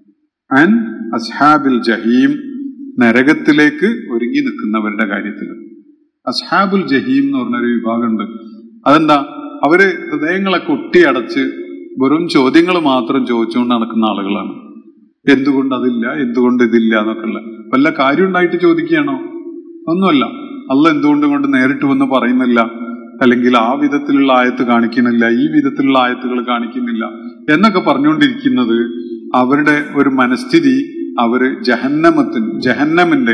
അൻ അസ്ഹാബിൽ ജഹീം നരകത്തിലേക്ക് ഒരുങ്ങി നിൽക്കുന്നവരുടെ കാര്യത്തിൽ അസ്ഹാബുൽ ജഹീം എന്ന് പറഞ്ഞൊരു വിഭാഗമുണ്ട് അതെന്താ അവര് ഹൃദയങ്ങളെ കൊട്ടിയടച്ച് വെറും ചോദ്യങ്ങൾ മാത്രം ചോദിച്ചുകൊണ്ട് നടക്കുന്ന ആളുകളാണ് എന്തുകൊണ്ട് അതില്ല എന്തുകൊണ്ട് ഇതില്ല എന്നൊക്കെ ഉള്ള വല്ല കാര്യം ഉണ്ടായിട്ട് ചോദിക്കുകയാണോ ഒന്നുമല്ല അല്ല എന്തുകൊണ്ടും കൊണ്ട് നേരിട്ട് വന്ന് പറയുന്നില്ല അല്ലെങ്കിൽ ആ വിധത്തിലുള്ള ആയത്ത് കാണിക്കുന്നില്ല ഈ വിധത്തിലുള്ള ആയത്തുകൾ കാണിക്കുന്നില്ല എന്നൊക്കെ പറഞ്ഞുകൊണ്ടിരിക്കുന്നത് അവരുടെ ഒരു മനസ്ഥിതി അവര് ജഹന്നമത്തിന് ജഹന്നമിന്റെ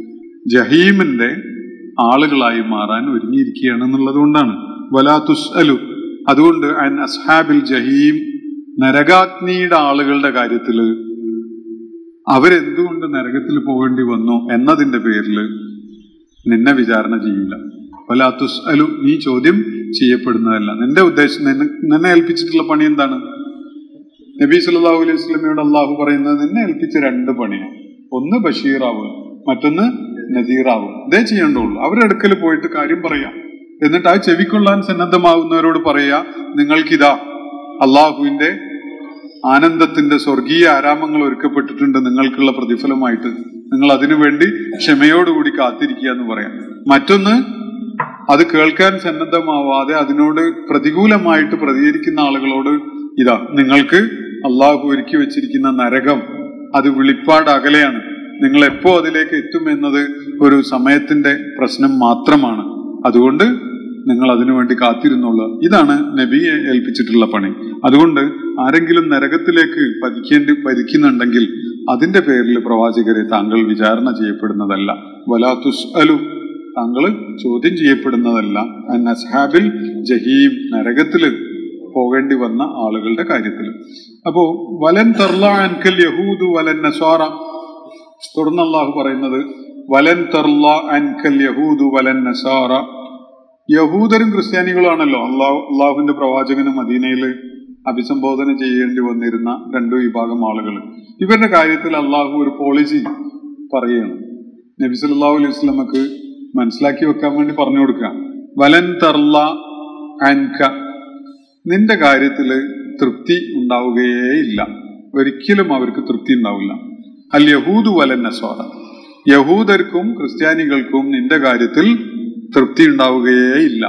ജഹീമിന്റെ ആളുകളായി മാറാൻ ഒരുങ്ങിയിരിക്കുകയാണ് എന്നുള്ളത് കൊണ്ടാണ് വലാത്തുസ് അലു അതുകൊണ്ട് അൻ അസ്ഹാബിൽ ജഹീം നരകാഗ്നിയുടെ ആളുകളുടെ കാര്യത്തില് അവരെന്തുകൊണ്ട് നരകത്തിൽ പോകേണ്ടി വന്നു എന്നതിന്റെ പേരിൽ നിന്നെ വിചാരണ ചെയ്യില്ല വലാത്തുസ് അലു നീ ചോദ്യം ചെയ്യപ്പെടുന്നതല്ല നിന്റെ ഉദ്ദേശം നിന്നെ നിന്നെ ഏൽപ്പിച്ചിട്ടുള്ള പണി എന്താണ് നബി സല്ലല്ലാഹു അലൈഹി വസല്ലമയോട് അള്ളാഹു പറയുന്നത് നിന്നെ ഏൽപ്പിച്ച രണ്ട് പണിയാണ് ഒന്ന് ബഷീറാവുക മറ്റൊന്ന് നദീറാവും ഇതേ ചെയ്യേണ്ടുള്ളൂ അവരുടെ അടുക്കൽ പോയിട്ട് കാര്യം പറയാം എന്നിട്ട് ആ ചെവിക്കൊള്ളാൻ സന്നദ്ധമാകുന്നവരോട് പറയാ നിങ്ങൾക്കിതാ അള്ളാഹുവിന്റെ ആനന്ദത്തിന്റെ സ്വർഗീയ ആരാമങ്ങൾ ഒരുക്കപ്പെട്ടിട്ടുണ്ട് നിങ്ങൾക്കുള്ള പ്രതിഫലമായിട്ട് നിങ്ങൾ അതിനുവേണ്ടി ക്ഷമയോടുകൂടി കാത്തിരിക്കുക എന്ന് പറയാം മറ്റൊന്ന് അത് കേൾക്കാൻ സന്നദ്ധമാവാതെ അതിനോട് പ്രതികൂലമായിട്ട് പ്രതികരിക്കുന്ന ആളുകളോട് ഇതാ നിങ്ങൾക്ക് അള്ളാഹു ഒരുക്കി വെച്ചിരിക്കുന്ന നരകം അത് വിളിപ്പാട് അകലെയാണ് നിങ്ങൾ എപ്പോ അതിലേക്ക് എത്തുമെന്നത് ഒരു സമയത്തിന്റെ പ്രശ്നം മാത്രമാണ് അതുകൊണ്ട് നിങ്ങൾ അതിനുവേണ്ടി കാത്തിരുന്നുള്ള ഇതാണ് നബിയെ ഏൽപ്പിച്ചിട്ടുള്ള പണി അതുകൊണ്ട് ആരെങ്കിലും നരകത്തിലേക്ക് പതിക്കേണ്ടി ഭരിക്കുന്നുണ്ടെങ്കിൽ അതിന്റെ പേരിൽ പ്രവാചകരെ താങ്കൾ വിചാരണ ചെയ്യപ്പെടുന്നതല്ല വലാത്തുസ് അലു താങ്കൾ ചോദ്യം ചെയ്യപ്പെടുന്നതല്ല അൻ അസ്ഹാബിൽ ജഹീം നരകത്തില് പോകേണ്ടി വന്ന ആളുകളുടെ കാര്യത്തിൽ അപ്പോ വലൻ തർല അൻകൽ യഹൂദു വലൻ നസ്വാറ തുടർന്ന് അള്ളാഹു പറയുന്നത് വലൻ തർല അൻകൽ യഹൂദു വലൻ നസാറ യഹൂദരും ക്രിസ്ത്യാനികളുമാണല്ലോ അള്ളാഹു അള്ളാഹുവിന്റെ പ്രവാചകന് മദീനയിൽ അഭിസംബോധന ചെയ്യേണ്ടി വന്നിരുന്ന രണ്ടു വിഭാഗം ആളുകൾ ഇവരുടെ കാര്യത്തിൽ അള്ളാഹു ഒരു പോളിസി പറയുകയാണ് നബി സല്ലല്ലാഹു അലൈഹി വസല്ലമക്ക് മനസ്സിലാക്കി വെക്കാൻ വേണ്ടി പറഞ്ഞു കൊടുക്കുക വലൻ തർല അൻക നിന്റെ കാര്യത്തില് തൃപ്തി ഉണ്ടാവുകയേ ഇല്ല ഒരിക്കലും അവർക്ക് തൃപ്തി ഉണ്ടാവില്ല അൽ യഹൂദു വലൻ നസ്വാറ യഹൂദർക്കും ക്രിസ്ത്യാനികൾക്കും നിന്റെ കാര്യത്തിൽ തൃപ്തി ഉണ്ടാവുകയേ ഇല്ല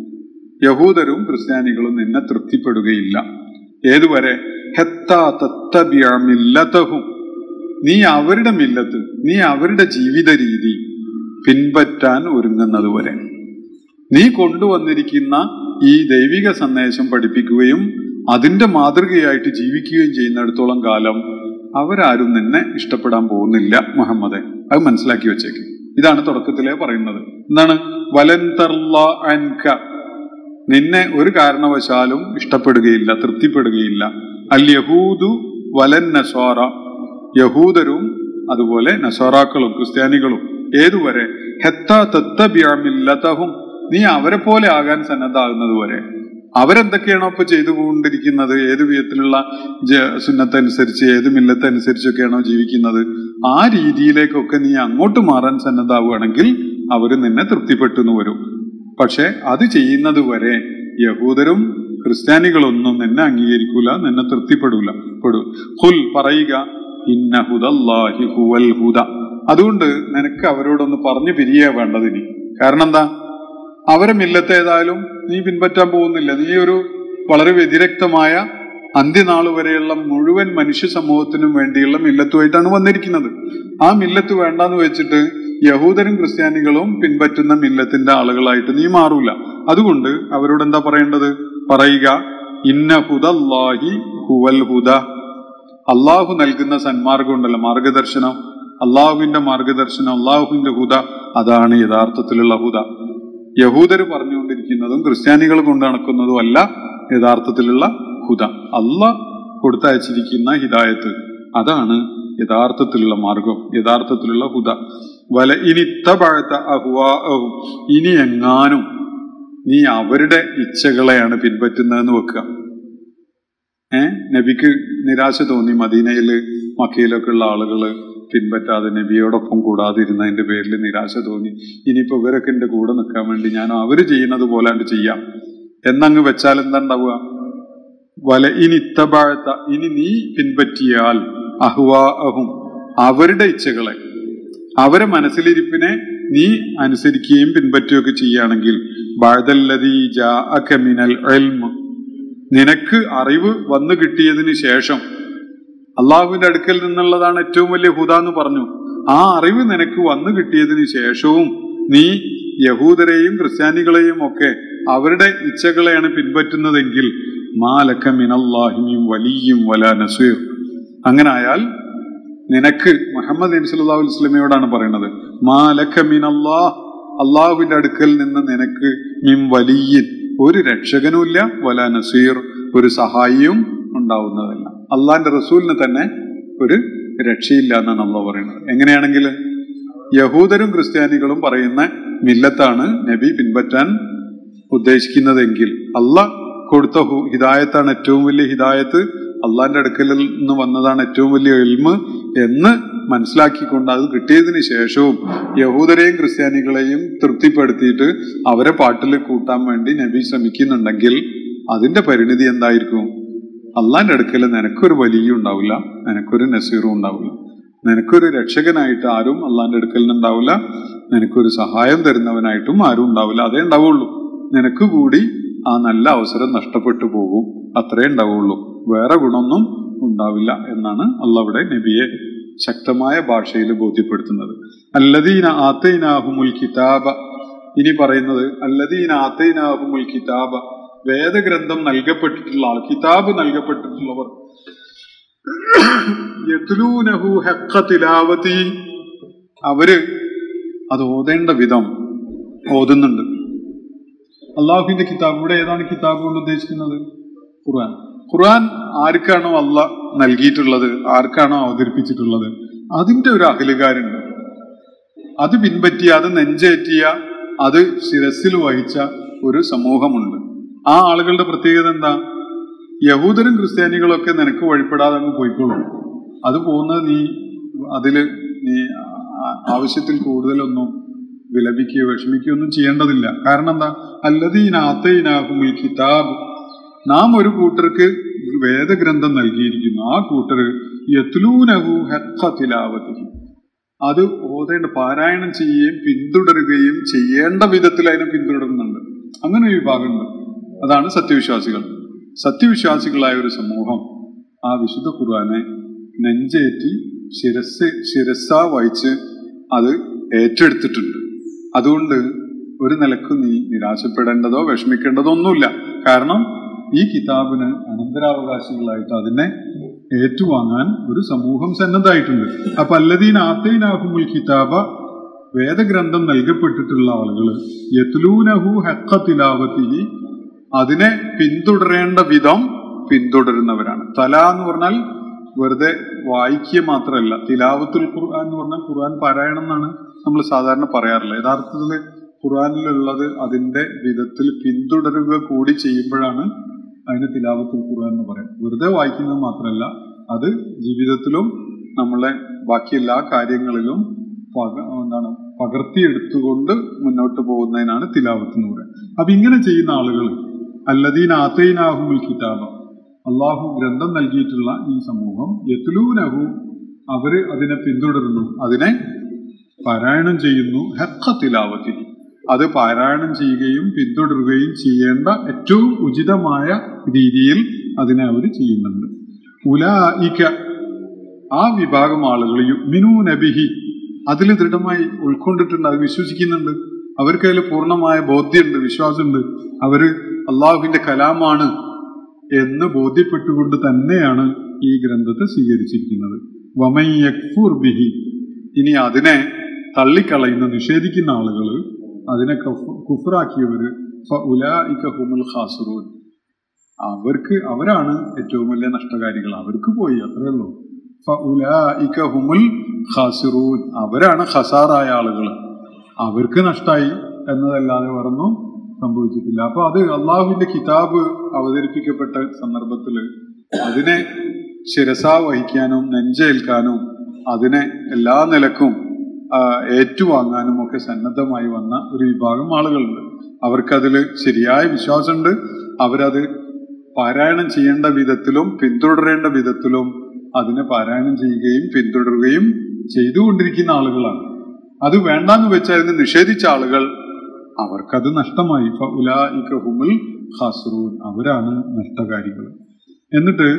യഹൂദരും ക്രിസ്ത്യാനികളും നിന്നെ തൃപ്തിപ്പെടുകയില്ല ഏതുവരെ ഹെത്താ തത്തബിയ മില്ലതഹും നീ അവരുടെ മില്ലത്ത് നീ അവരുടെ ജീവിത രീതി പിൻപറ്റാൻ ഒരുങ്ങുന്നത് വരെ നീ കൊണ്ടുവന്നിരിക്കുന്ന ഈ ദൈവിക സന്ദേശം പഠിപ്പിക്കുകയും അതിന്റെ മാതൃകയായിട്ട് ജീവിക്കുകയും ചെയ്യുന്നിടത്തോളം കാലം അവരാരും നിന്നെ ഇഷ്ടപ്പെടാൻ പോകുന്നില്ല മുഹമ്മദെ അത് മനസ്സിലാക്കി വെച്ചേക്ക് ഇതാണ് തുടക്കത്തിലേ പറയുന്നത് എന്താണ് വലൻ തർല അൻക നിന്നെ ഒരു കാരണവശാലും ഇഷ്ടപ്പെടുകയില്ല തൃപ്തിപ്പെടുകയില്ല അൽ യഹൂദു വലൻ നസ്വാറ യഹൂദരും അതുപോലെ നസ്വാറാക്കളും ക്രിസ്ത്യാനികളും ഏതുവരെ ഹെത്ത തത്തബിയാമില്ലതഹും നീ അവരെ പോലെ ആകാൻ സന്നദ്ധാകുന്നത് വരെ അവരെന്തൊക്കെയാണോ ഇപ്പൊ ചെയ്തുകൊണ്ടിരിക്കുന്നത് ഏത് വിധത്തിലുള്ള സുന്നത്തനുസരിച്ച് ഏത് മില്ലത്തനുസരിച്ചൊക്കെയാണോ ജീവിക്കുന്നത് ആ രീതിയിലേക്കൊക്കെ നീ അങ്ങോട്ട് മാറാൻ സന്നദ്ധാവുകയാണെങ്കിൽ അവർ നിന്നെ തൃപ്തിപ്പെട്ടു വരും പക്ഷെ അത് ചെയ്യുന്നത് വരെ യഹൂദരും ക്രിസ്ത്യാനികളൊന്നും നിന്നെ അംഗീകരിക്കൂല നിന്നെ തൃപ്തിപ്പെടൂല പെടൂ ഹുൽ പറയുക ഇന്ന ഹുദല്ലാഹി ഹുവൽ ഹുദ അതുകൊണ്ട് നിനക്ക് അവരോടൊന്ന് പറഞ്ഞു പിരിയ വേണ്ടതിനി കാരണം എന്താ അവരെ മില്ലത്ത് ഏതായാലും നീ പിൻപറ്റാൻ പോകുന്നില്ല നീ ഒരു വളരെ വ്യതിരക്തമായ അന്ത്യനാൾ വരെയുള്ള മുഴുവൻ മനുഷ്യ സമൂഹത്തിനും വേണ്ടിയുള്ള മില്ലത്തുമായിട്ടാണ് വന്നിരിക്കുന്നത് ആ മില്ലത്ത് വേണ്ടാന്ന് വെച്ചിട്ട് യഹൂദരും ക്രിസ്ത്യാനികളും പിൻപറ്റുന്ന മില്ലത്തിന്റെ ആളുകളായിട്ട് നീ മാറൂല അതുകൊണ്ട് അവരോട് എന്താ പറയേണ്ടത് പറയുക ഇന്ന ഹുദല്ലാഹി ഹുവൽ ഹുദ അള്ളാഹു നൽകുന്ന സന്മാർഗം ഉണ്ടല്ലോ മാർഗദർശനം അള്ളാഹുവിന്റെ മാർഗദർശനം അള്ളാഹുവിന്റെ ഹുദ അതാണ് യഥാർത്ഥത്തിലുള്ള ഹുദ യഹൂദർ പറഞ്ഞുകൊണ്ടിരിക്കുന്നതും ക്രിസ്ത്യാനികൾ കൊണ്ട് നടക്കുന്നതും അല്ല യഥാർത്ഥത്തിലുള്ള ഹുദ അല്ല കൊടുത്തയച്ചിരിക്കുന്ന ഹിദായത്ത് അതാണ് യഥാർത്ഥത്തിലുള്ള മാർഗം യഥാർത്ഥത്തിലുള്ള ഹുദ വല ഇനി ഇത്തപഴത്ത അഹുവാഹും ഇനി എങ്ങാനും നീ അവരുടെ ഇച്ഛകളെയാണ് പിൻപറ്റുന്നതെന്ന് വെക്കുക ഏ നബിക്ക് നിരാശ തോന്നി മദീനയില് മക്കയിലൊക്കെ ഉള്ള ആളുകള് പിൻപറ്റാതെ നബിയോടൊപ്പം കൂടാതിരുന്നതിന്റെ പേരിൽ നിരാശ തോന്നി ഇനിയിപ്പോ ഇവരൊക്കെ എന്റെ കൂടെ നിൽക്കാൻ വേണ്ടി ഞാൻ അവര് ചെയ്യുന്നത് പോലാണ്ട് ചെയ്യാം എന്നങ്ങ് വെച്ചാൽ എന്താ ഉണ്ടാവുക വല ഇനി ഇത്തബാഴത്ത ഇനി നീ പിൻപറ്റിയാൽ അഹ്വാ അഹും അവരുടെ ഇച്ഛകളെ അവരെ മനസ്സിലിരിപ്പിനെ നീ അനുസരിക്കുകയും പിൻപറ്റുകയൊക്കെ ചെയ്യുകയാണെങ്കിൽ ബാഴതല്ലതി ജാഅക മിനൽ ഇൽമ് നിനക്ക് അറിവ് വന്നു കിട്ടിയതിന് ശേഷം അള്ളാഹുവിന്റെ അടുക്കൽ നിന്നുള്ളതാണ് ഏറ്റവും വലിയ ഹുദ എന്ന് പറഞ്ഞു ആ അറിവ് നിനക്ക് വന്നു കിട്ടിയതിന് ശേഷവും നീ യഹൂദരെയും ക്രിസ്ത്യാനികളെയും ഒക്കെ അവരുടെ ഇച്ഛകളെയാണ് പിൻപറ്റുന്നതെങ്കിൽ മാലക്ക മിനല്ലാഹിയും വലിയും വല നസീർ അങ്ങനെ ആയാൽ നിനക്ക് മുഹമ്മദ് നബി സല്ലല്ലാഹു അലൈഹി വസല്ലമയോടാണ് പറയുന്നത് മാലക്ക മിനല്ലാഹ് അള്ളാഹുവിന്റെ അടുക്കൽ നിന്ന് നിനക്ക് മിം വലിയൻ ഒരു രക്ഷകനുമില്ല വല നസീർ ഒരു സഹായിയും ഉണ്ടാവുന്നതല്ല അള്ളാന്റെ റസൂലിന് തന്നെ ഒരു രക്ഷയില്ല എന്നാണ് അള്ളാഹ് പറയുന്നത് എങ്ങനെയാണെങ്കിൽ യഹൂദരും ക്രിസ്ത്യാനികളും പറയുന്ന മില്ലത്താണ് നബി പിൻപറ്റാൻ ഉദ്ദേശിക്കുന്നതെങ്കിൽ അള്ളാഹ് കൊടുത്ത ഹു- ഹിദായത്താണ് ഏറ്റവും വലിയ ഹിദായത്ത് അള്ളാന്റെ അടുക്കലിൽ നിന്ന് വന്നതാണ് ഏറ്റവും വലിയ എൽമ് എന്ന് മനസ്സിലാക്കിക്കൊണ്ട് അത് കിട്ടിയതിന് ശേഷവും യഹൂദരെയും ക്രിസ്ത്യാനികളെയും തൃപ്തിപ്പെടുത്തിയിട്ട് അവരെ പാട്ടിൽ കൂട്ടാൻ വേണ്ടി നബി ശ്രമിക്കുന്നുണ്ടെങ്കിൽ അതിന്റെ പരിണിതി എന്തായിരിക്കും അള്ളാന്റെ അടുക്കൽ നിനക്കൊരു വലിയും ഉണ്ടാവില്ല നിനക്കൊരു നസീറും ഉണ്ടാവില്ല നിനക്കൊരു രക്ഷകനായിട്ട് ആരും അള്ളാന്റെ അടുക്കൽ നിന്നുണ്ടാവില്ല നിനക്കൊരു സഹായം തരുന്നവനായിട്ടും ആരും ഉണ്ടാവില്ല അതേ ഉണ്ടാവുള്ളൂ നിനക്ക് കൂടി ആ നല്ല അവസരം നഷ്ടപ്പെട്ടു പോകും അത്രേ ഉണ്ടാവുള്ളൂ വേറെ ഗുണമൊന്നും ഉണ്ടാവില്ല എന്നാണ് അള്ളവിടെ നബിയെ ശക്തമായ ഭാഷയിൽ ബോധ്യപ്പെടുത്തുന്നത് അല്ലദീന ആത്തൈനാഹുമുൽ കിതാബ ഇനി പറയുന്നത് അല്ലദീന ആത്തൈനാഹുമുൽ കിതാബ വേദഗ്രന്ഥം നൽകപ്പെട്ടിട്ടുള്ള ആൾ കിതാബ് നൽകപ്പെട്ടിട്ടുള്ളവർ യത്ലൂനഹു ഹഖ്ഖ തിലാവതി അവര് അത് ഓതേണ്ട വിധം ഓതുന്നുണ്ട് അള്ളാഹുവിന്റെ കിതാബ് ഇവിടെ ഏതാണ് കിതാബ് കൊണ്ട് ഉദ്ദേശിക്കുന്നത് ഖുർആൻ ഖുർആൻ ആർക്കാണോ അല്ല നൽകിയിട്ടുള്ളത് ആർക്കാണോ അവതരിപ്പിച്ചിട്ടുള്ളത് അതിന്റെ ഒരു അഖിലുകാരുണ്ട് അത് പിൻപറ്റിയ അത് നെഞ്ചേറ്റിയ അത് ശിരസിൽ വഹിച്ച ഒരു സമൂഹമുണ്ട് ആ ആളുകളുടെ പ്രത്യേകത എന്താ യഹൂദരും ക്രിസ്ത്യാനികളൊക്കെ നിനക്ക് വഴിപ്പെടാതെ അങ്ങ് പോയിക്കോളും അത് പോകുന്നത് നീ അതില് നീ ആ- ആവശ്യത്തിൽ കൂടുതലൊന്നും വിലപിക്കുകയോ വിഷമിക്കുകയോ ഒന്നും ചെയ്യേണ്ടതില്ല കാരണം എന്താ അല്ലതീനാത്തൈനാഹുമുൽ കിതാബ് നാം ഒരു കൂട്ടർക്ക് വേദഗ്രന്ഥം നൽകിയിരിക്കുന്നു ആ കൂട്ടർ യത്ലൂനഹു ഹഖ്ഖ തിലാവതിഹി അത് ഓതേണ്ട പാരായണം ചെയ്യുകയും പിന്തുടരുകയും ചെയ്യേണ്ട വിധത്തിൽ അതിനെ പിന്തുടരുന്നുണ്ട് അങ്ങനെ ഒരു വിഭാഗമുണ്ട് അതാണ് സത്യവിശ്വാസികൾ സത്യവിശ്വാസികളായ ഒരു സമൂഹം ആ വിശുദ്ധ ഖുർആനെ നെഞ്ചേറ്റി ശിരസ് ശിരസ വഹിച്ച് അത് ഏറ്റെടുത്തിട്ടുണ്ട് അതുകൊണ്ട് ഒരു നിലക്ക് നീ നിരാശപ്പെടേണ്ടതോ വിഷമിക്കേണ്ടതോ ഒന്നുമില്ല കാരണം ഈ കിതാബിന് അനന്തരാവകാശികളായിട്ട് അതിനെ ഏറ്റുവാങ്ങാൻ ഒരു സമൂഹം സന്നദ്ധമായിട്ടുണ്ട് അപ്പൊ അല്ലദീൻ ആത്തൈനാഹുമുൽ കിതാബ വേദഗ്രന്ഥം നൽകപ്പെട്ടിട്ടുള്ള ആളുകൾ യത്ലൂനഹു ഹഖ തിലാവത്തിഹി അതിനെ പിന്തുടരേണ്ട വിധം പിന്തുടരുന്നവരാണ് തല എന്ന് പറഞ്ഞാൽ വെറുതെ വായിക്കുക മാത്രമല്ല തിലാവത്തുൽ ഖുർആൻ എന്ന് പറഞ്ഞാൽ ഖുർആൻ പാരായണം എന്നാണ് നമ്മൾ സാധാരണ പറയാറുള്ളത് യഥാർത്ഥത്തിൽ ഖുർആനിലുള്ളത് അതിന്റെ വിധത്തിൽ പിന്തുടരുക കൂടി ചെയ്യുമ്പോഴാണ് അതിന് തിലാവത്തുൽ ഖുർആൻ എന്ന് പറയും വെറുതെ വായിക്കുന്നത് മാത്രമല്ല അത് ജീവിതത്തിലും നമ്മളെ ബാക്കി എല്ലാ കാര്യങ്ങളിലും പക എന്താണ് പകർത്തിയെടുത്തുകൊണ്ട് മുന്നോട്ട് പോകുന്നതിനാണ് തിലാവത്ത് എന്ന് പറയുന്നത് അപ്പൊ ഇങ്ങനെ ചെയ്യുന്ന ആളുകൾ അല്ലദീൻ ആത്തൈനാഹുമുൽ കിതാബ അള്ളാഹു ഗ്രന്ഥം നൽകിയിട്ടുള്ള ഈ സമൂഹം യത്ലൂനഹു അവര് അതിനെ പിന്തുടരുന്നു അതിനെ പാരായണം ചെയ്യുന്നു ഹെക്ക തിലാവത്തിൽ അത് പാരായണം ചെയ്യുകയും പിന്തുടരുകയും ചെയ്യേണ്ട ഏറ്റവും ഉചിതമായ രീതിയിൽ അതിനെ അവർ ചെയ്യുന്നുണ്ട് ഉലായിക്ക ആ വിഭാഗം ആളുകൾ യുമിനു നബിഹി അതിൽ ദൃഢമായി ഉൾക്കൊണ്ടിട്ടുണ്ട് അത് വിശ്വസിക്കുന്നുണ്ട് അവർക്ക് അതിൽ പൂർണ്ണമായ ബോധ്യമുണ്ട് വിശ്വാസമുണ്ട് അവര് അള്ളാഹുവിന്റെ കലാമാണ് എന്ന് ബോധ്യപ്പെട്ടുകൊണ്ട് തന്നെയാണ് ഈ ഗ്രന്ഥത്തെ സ്വീകരിച്ചിരിക്കുന്നത് വമൻ യക്ഫുർ ബിഹി ഇനി അതിനെ തള്ളിക്കളയുന്ന നിഷേധിക്കുന്ന ആളുകൾ അതിനെ കഫ്- കുഫറാക്കിയവര് ഫഉലായിക ഹുമുൽ ഖാസിറൂൻ അവർക്ക് അവരാണ് ഏറ്റവും വലിയ നഷ്ടകാരികൾ അവർക്ക് പോയി അത്രേ ഉള്ളൂ ഫഉലായിക ഹുമുൽ ഖാസിറൂൻ അവരാണ് ഖസാറായ ആളുകൾ അവർക്ക് നഷ്ടായി എന്നതല്ലാതെ വേറൊന്നും സംഭവിച്ചിട്ടില്ല അപ്പൊ അത് അള്ളാഹുവിന്റെ കിതാബ് അവതരിപ്പിക്കപ്പെട്ട സന്ദർഭത്തിൽ അതിനെ ശിരസ വഹിക്കാനും നെഞ്ചേൽക്കാനും അതിനെ എല്ലാ നിലക്കും ആ, ഏറ്റുവാങ്ങാനും ഒക്കെ സന്നദ്ധമായി വന്ന ഒരു വിഭാഗം ആളുകളുണ്ട് അവർക്കതിൽ ശരിയായ വിശ്വാസമുണ്ട് അവരത് പാരായണം ചെയ്യേണ്ട വിധത്തിലും പിന്തുടരേണ്ട വിധത്തിലും അതിനെ പാരായണം ചെയ്യുകയും പിന്തുടരുകയും ചെയ്തുകൊണ്ടിരിക്കുന്ന ആളുകളാണ് അത് വേണ്ടാന്ന് വെച്ച് അതിനെ നിഷേധിച്ച ആളുകൾ അവർക്കത് നഷ്ടമായി ഫഉലായിക ഹുമുൽ ഖാസിറൂൻ അവരാണ് നഷ്ടകാരികൾ എന്നിട്ട്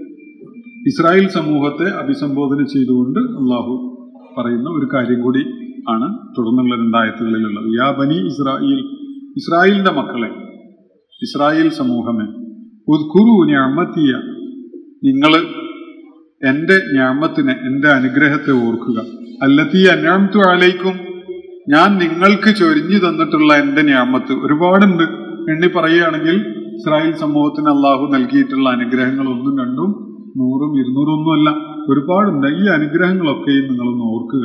ഇസ്രായേൽ സമൂഹത്തെ അഭിസംബോധന ചെയ്തുകൊണ്ട് അള്ളാഹു പറയുന്ന ഒരു കാര്യം കൂടി ആണ് തുടർന്നുള്ള രണ്ടായത്തുകളിലുള്ളത് യാ ബനി ഇസ്രായേൽ ഇസ്രായേലിന്റെ മക്കളെ ഇസ്രായേൽ സമൂഹമേ ഉദ്കുറു ഞാമത്തിയ നിങ്ങൾ എന്റെ ഞാമത്തിനെ എന്റെ അനുഗ്രഹത്തെ ഓർക്കുക അല്ലത്തീ അനാമത്തു അലൈക്കും ഞാൻ നിങ്ങൾക്ക് ചൊരിഞ്ഞു തന്നിട്ടുള്ള എന്റെ ഞാമത്ത് ഒരുപാടുണ്ട് എണ്ണി പറയുകയാണെങ്കിൽ ഇസ്രായേൽ സമൂഹത്തിന് അള്ളാഹു നൽകിയിട്ടുള്ള അനുഗ്രഹങ്ങൾ ഒന്നും രണ്ടും നൂറും ഇരുന്നൂറും ഒന്നുമല്ല ഒരുപാടുണ്ട് ഈ അനുഗ്രഹങ്ങളൊക്കെയും നിങ്ങളൊന്ന് ഓർക്കുക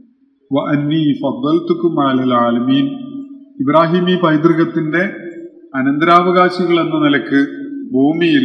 വ അന്നീ ഫദ്ദൽത്തുക്കും അലൽ ആലമീൻ ഇബ്രാഹിമി പൈതൃകത്തിന്റെ അനന്തരാവകാശികൾ എന്ന നിലക്ക് ഭൂമിയിൽ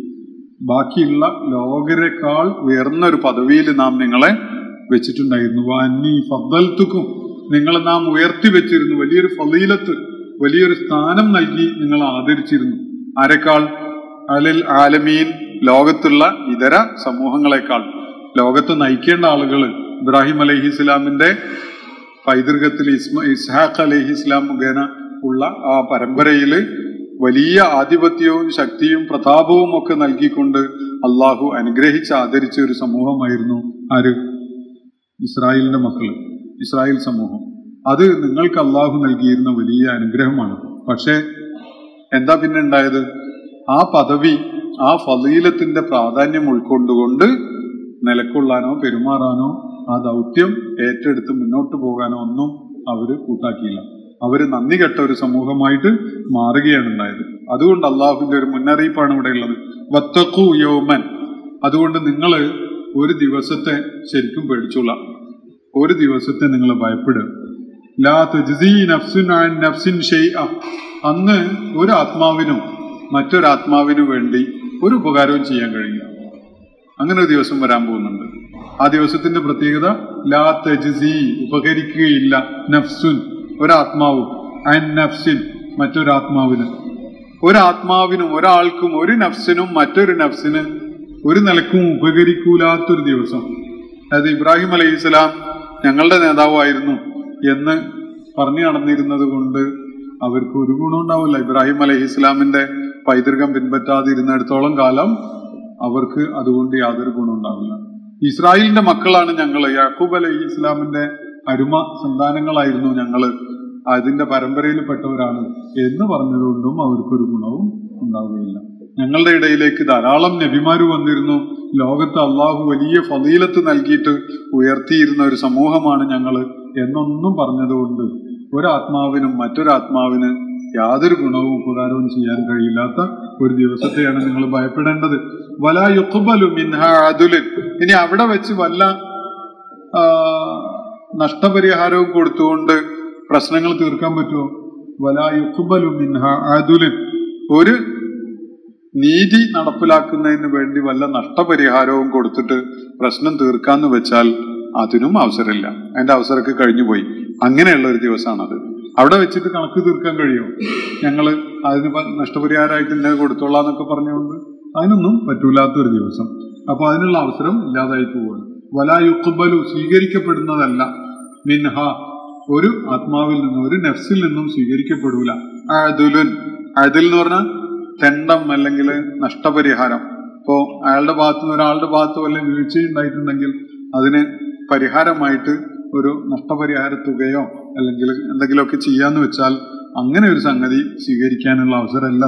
ബാക്കിയുള്ള ലോകരെക്കാൾ ഉയർന്ന ഒരു പദവിയിൽ നാം നിങ്ങളെ വെച്ചിട്ടുണ്ടായിരുന്നു വ അന്നീ ഫദ്ദൽത്തുക്കും നിങ്ങളെ നാം ഉയർത്തി വെച്ചിരുന്നു വലിയൊരു ഫലീലത്ത് വലിയൊരു സ്ഥാനം നൽകി നിങ്ങൾ ആദരിച്ചിരുന്നു ആരെക്കാൾ അലൽ ആലമീൻ ലോകത്തുള്ള ഇതര സമൂഹങ്ങളെക്കാൾ ലോകത്ത് നയിക്കേണ്ട ആളുകൾ ഇബ്രാഹിം അലൈഹി ഇസ്ലാമിന്റെ പൈതൃകത്തിൽ ഇസ്മ ഇസ്ഹാഖ് അലൈഹി ഇസ്ലാം മുഖേന ഉള്ള ആ പരമ്പരയിൽ വലിയ ആധിപത്യവും ശക്തിയും പ്രതാപവും ഒക്കെ നൽകിക്കൊണ്ട് അള്ളാഹു അനുഗ്രഹിച്ച് ആദരിച്ച ഒരു സമൂഹമായിരുന്നു ആര് ഇസ്രായേലിന്റെ മക്കള് ഇസ്രായേൽ സമൂഹം അത് നിങ്ങൾക്ക് അള്ളാഹു നൽകിയിരുന്ന വലിയ അനുഗ്രഹമാണ് പക്ഷേ എന്താ പിന്നെ ഉണ്ടായത് ആ പദവി ആ ഫലീലത്തിന്റെ പ്രാധാന്യം ഉൾക്കൊണ്ടുകൊണ്ട് നിലക്കൊള്ളാനോ പെരുമാറാനോ ആ ദൗത്യം ഏറ്റെടുത്ത് മുന്നോട്ട് പോകാനോ ഒന്നും അവര് കൂട്ടാക്കിയില്ല അവര് നന്ദി കെട്ട ഒരു സമൂഹമായിട്ട് മാറുകയാണ് ഉണ്ടായത് അതുകൊണ്ട് അള്ളാഹുവിന്റെ ഒരു മുന്നറിയിപ്പാണ് ഇവിടെ ഉള്ളത് വത്തക്കു യോമൻ അതുകൊണ്ട് നിങ്ങൾ ഒരു ദിവസത്തെ ശരിക്കും പേടിച്ചോളാം ഒരു ദിവസത്തെ നിങ്ങൾ ഭയപ്പെടുക ലാ തജ്സീ നഫ്സുൻ അൻ നഫ്സിൻ ഷൈഅ അന്ന് ഒരു ആത്മാവിനും മറ്റൊരാത്മാവിനു വേണ്ടി ഒരു ഉപകാരവും ചെയ്യാൻ കഴിയില്ല അങ്ങനെ ഒരു ദിവസം വരാൻ പോകുന്നുണ്ട് ആ ദിവസത്തിന്റെ പ്രത്യേകത ലാ തജ്സി ഉപകരിക്കുകയില്ല നഫ്സുൻ ഒരാത്മാവും അൻ നഫ്സിൻ മറ്റൊരാത്മാവിന് ഒരാത്മാവിനും ഒരാൾക്കും ഒരു നഫ്സിനും മറ്റൊരു നഫ്സിന് ഒരു നിലക്കും ഉപകരിക്കൂലാത്തൊരു ദിവസം അതായത് ഇബ്രാഹിം അലൈഹി സ്വലാം ഞങ്ങളുടെ നേതാവായിരുന്നു എന്ന് പറഞ്ഞു നടന്നിരുന്നത് കൊണ്ട് അവർക്ക് ഒരു ഗുണം ഉണ്ടാവില്ല ഇബ്രാഹിം അലൈഹി ഇസ്ലാമിന്റെ പൈതൃകം പിൻപറ്റാതിരുന്നിടത്തോളം കാലം അവർക്ക് അതുകൊണ്ട് യാതൊരു ഗുണം ഉണ്ടാവില്ല ഇസ്രായേലിന്റെ മക്കളാണ് ഞങ്ങൾ യാക്കൂബ് അലൈഹി ഇസ്ലാമിന്റെ അരുമ സന്താനങ്ങളായിരുന്നു ഞങ്ങള് അതിന്റെ പരമ്പരയിൽപ്പെട്ടവരാണ് എന്ന് പറഞ്ഞതുകൊണ്ടും അവർക്കൊരു ഗുണവും ഉണ്ടാവുകയില്ല ഞങ്ങളുടെ ഇടയിലേക്ക് ധാരാളം നബിമാര് വന്നിരുന്നു ലോകത്ത് അള്ളാഹു വലിയ ഫലീലത്ത് നൽകിയിട്ട് ഉയർത്തിയിരുന്ന ഒരു സമൂഹമാണ് ഞങ്ങള് എന്നൊന്നും പറഞ്ഞതുകൊണ്ട് ഒരാത്മാവിനും മറ്റൊരാത്മാവിന് യാതൊരു ഗുണവും ഉപകാരവും ചെയ്യാൻ കഴിയില്ലാത്ത ഒരു ദിവസത്തെയാണ് നിങ്ങൾ ഭയപ്പെടേണ്ടത് വല യുക്കുബലു മിൻഹ അദുലിൻ ഇനി അവിടെ വെച്ച് വല്ല ആ, നഷ്ടപരിഹാരവും കൊടുത്തുകൊണ്ട് പ്രശ്നങ്ങൾ തീർക്കാൻ പറ്റുമോ വല യുക്കുബലു മിൻഹ അദുലിൻ ഒരു നീതി നടപ്പിലാക്കുന്നതിന് വേണ്ടി വല്ല നഷ്ടപരിഹാരവും കൊടുത്തിട്ട് പ്രശ്നം തീർക്കാന്ന് വെച്ചാൽ അതിനും അവസരമില്ല അതിന്റെ അവസരമൊക്കെ കഴിഞ്ഞുപോയി അങ്ങനെയുള്ള ഒരു ദിവസമാണത് അവിടെ വെച്ചിട്ട് കണക്ക് തീർക്കാൻ കഴിയുമോ ഞങ്ങള് അതിന് പ- നഷ്ടപരിഹാരമായിട്ട് ഇന്നത് കൊടുത്തോളാം എന്നൊക്കെ പറഞ്ഞുകൊണ്ട് അതിനൊന്നും പറ്റൂലാത്തൊരു ദിവസം അപ്പൊ അതിനുള്ള അവസരം ഇല്ലാതായി പോവുകയാണ് വലാ യുക്കുബലു സ്വീകരിക്കപ്പെടുന്നതല്ല മിൻഹ ഒരു ആത്മാവിൽ നിന്നും ഒരു നെഫ്സിൽ നിന്നും സ്വീകരിക്കപ്പെടൂല അദുലുൻ അദിൽ എന്ന് പറഞ്ഞാൽ തെണ്ടം അല്ലെങ്കിൽ നഷ്ടപരിഹാരം ഇപ്പോ അയാളുടെ ഭാഗത്തു നിന്ന് ഒരാളുടെ ഭാഗത്ത് വല്ല വീഴ്ച ഉണ്ടായിട്ടുണ്ടെങ്കിൽ അതിന് പരിഹാരമായിട്ട് ഒരു നഷ്ടപരിഹാര തുകയോ അല്ലെങ്കിൽ എന്തെങ്കിലുമൊക്കെ ചെയ്യാന്ന് വെച്ചാൽ അങ്ങനെ ഒരു സംഗതി സ്വീകരിക്കാനുള്ള അവസരമല്ല അത്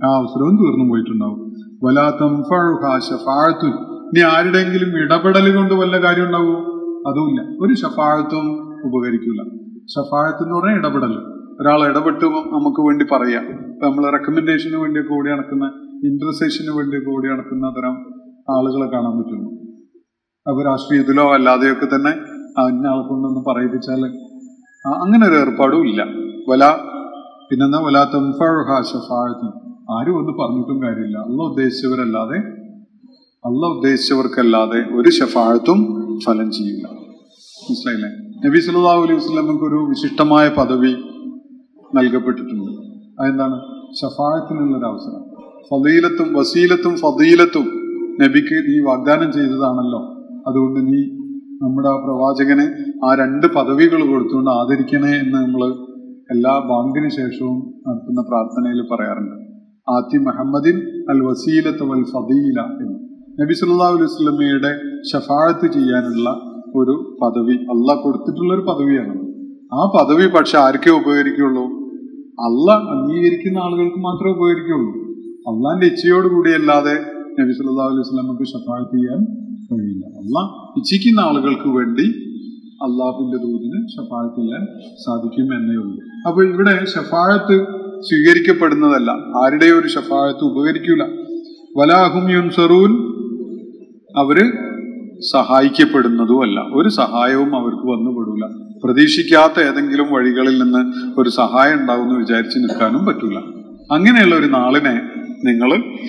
ആ അവസരവും തീർന്നു പോയിട്ടുണ്ടാവും വലാത്തം ഷഫാഴത്തുൻ ഇനി ആരുടെയെങ്കിലും ഇടപെടൽ കൊണ്ട് വല്ല കാര്യം ഉണ്ടാവുമോ അതുമില്ല ഒരു ഷഫാഴത്തും ഉപകരിക്കില്ല ഷഫാഴത്ത് എന്ന് പറഞ്ഞാൽ ഇടപെടൽ ഒരാൾ ഇടപെട്ട് നമുക്ക് വേണ്ടി പറയാം ഇപ്പൊ നമ്മൾ റെക്കമെൻഡേഷന് വേണ്ടിയൊക്കെ ഓടി നടക്കുന്ന ഇന്റർസെഷന് വേണ്ടിയൊക്കെ ഓടി നടക്കുന്ന തരം ആളുകളെ കാണാൻ പറ്റുന്നു അപ്പൊ രാഷ്ട്രീയത്തിലോ അല്ലാതെയൊക്കെ തന്നെ അന്ന ആളെ കൊണ്ടൊന്ന് പറയിപ്പിച്ചാൽ അങ്ങനെ ഒരു ഏർപ്പാടും ഇല്ല വല പിന്നെന്താ വല ഷഫാഴത്തും ആരും ഒന്ന് പറഞ്ഞിട്ടും കാര്യമില്ല അല്ല ഉദ്ദേശിച്ചവരല്ലാതെ അല്ല ഉദ്ദേശിച്ചവർക്കല്ലാതെ ഒരു ഷഫാഴത്തും ഫലം ചെയ്യില്ല മനസ്സിലായില്ലേ നബി സല്ലല്ലാഹു അലൈഹി വസല്ലമക്ക് ഒരു വിശിഷ്ടമായ പദവി നൽകപ്പെട്ടിട്ടുണ്ട് അതെന്താണ് ഷഫാഴത്തിനുള്ള ഒരു അവസരം ഫദീലത്തും വസീലത്തും ഫദീലത്തും നബിക്ക് നീ വാഗ്ദാനം ചെയ്തതാണല്ലോ അതുകൊണ്ട് നീ നമ്മുടെ ആ പ്രവാചകനെ ആ രണ്ട് പദവികൾ കൊടുത്തുകൊണ്ട് ആദരിക്കണേ എന്ന് നമ്മൾ എല്ലാ ബാങ്കിന് ശേഷവും നടത്തുന്ന പ്രാർത്ഥനയിൽ പറയാറുണ്ട് ആത്തി മുഹമ്മദിൻ അൽ വസീലത്ത് വൽ ഫദീല എന്ന് നബി സല്ലല്ലാഹു അലൈഹി വസല്ലമയുടെ ഷഫാഴത്ത് ചെയ്യാനുള്ള ഒരു പദവി അള്ളാഹ് കൊടുത്തിട്ടുള്ള ഒരു പദവിയാണ് ആ പദവി പക്ഷെ ആർക്കേ ഉപകരിക്കുള്ളൂ അല്ല അംഗീകരിക്കുന്ന ആളുകൾക്ക് മാത്രമേ ഉപകരിക്കുള്ളൂ അള്ളാന്റെ ഇച്ഛയോടുകൂടിയല്ലാതെ നബി സല്ലല്ലാഹു അലൈഹി വസല്ലമക്ക് ഷഫാഴത്ത് ചെയ്യാൻ കഴിയില്ല അള്ളാഹ് ഇച്ഛിക്കുന്ന ആളുകൾക്ക് വേണ്ടി അള്ളാഹുവിന്റെ ദൂതിന് ഷഫാഴത്ത് ചെയ്യാൻ സാധിക്കും എന്നേ ഉള്ളൂ അപ്പൊ ഇവിടെ ഷഫാഴത്ത് സ്വീകരിക്കപ്പെടുന്നതല്ല ആരുടെയും ഒരു ഷഫാഴത്ത് ഉപകരിക്കൂല വലാഹും യുൻസറൂൻ അവര് സഹായിക്കപ്പെടുന്നതുമല്ല ഒരു സഹായവും അവർക്ക് വന്നുപെടൂല പ്രതീക്ഷിക്കാത്ത ഏതെങ്കിലും വഴികളിൽ നിന്ന് ഒരു സഹായം ഉണ്ടാവുമെന്ന് വിചാരിച്ച് നിൽക്കാനും പറ്റൂല അങ്ങനെയുള്ള ഒരു നാളിനെ നിങ്ങൾ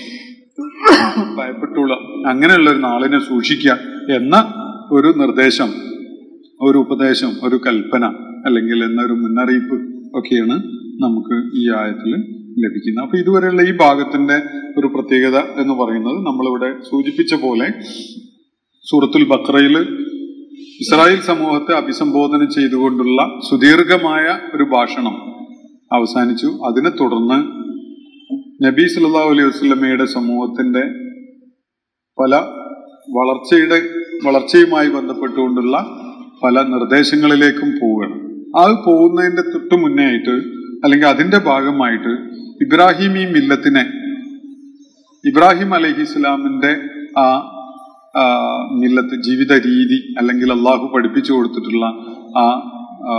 ഭയപ്പെട്ടുള്ള അങ്ങനെയുള്ള ഒരു നാളിനെ സൂക്ഷിക്കുക എന്ന ഒരു നിർദ്ദേശം ഒരു ഉപദേശം ഒരു കൽപ്പന അല്ലെങ്കിൽ എന്നൊരു മുന്നറിയിപ്പ് ഒക്കെയാണ് നമുക്ക് ഈ ആയത്തിൽ ലഭിക്കുന്നത് അപ്പൊ ഇതുവരെയുള്ള ഈ ഭാഗത്തിന്റെ ഒരു പ്രത്യേകത എന്ന് പറയുന്നത് നമ്മളിവിടെ സൂചിപ്പിച്ച പോലെ സൂറത്തുൽ ബക്രയിൽ ഇസ്രായേൽ സമൂഹത്തെ അഭിസംബോധന ചെയ്തുകൊണ്ടുള്ള സുദീർഘമായ ഒരു ഭാഷണം അവസാനിച്ചു അതിനെ തുടർന്ന് നബി സല്ലല്ലാഹു അലൈഹി വസല്ലമയുടെ സമൂഹത്തിന്റെ പല വളർച്ചയുടെ വളർച്ചയുമായി ബന്ധപ്പെട്ടുകൊണ്ടുള്ള പല നിർദ്ദേശങ്ങളിലേക്കും പോവുകയാണ് അത് പോകുന്നതിന്റെ തൊട്ടു മുന്നേ ആയിട്ട് അല്ലെങ്കിൽ അതിന്റെ ഭാഗമായിട്ട് ഇബ്രാഹിം ഈ മില്ലത്തിനെ ഇബ്രാഹിം അലഹി ഇസ്ലാമിന്റെ ആ ആ, മില്ലത്ത് ജീവിത രീതി അല്ലെങ്കിൽ അള്ളാഹു പഠിപ്പിച്ചു കൊടുത്തിട്ടുള്ള ആ ആ,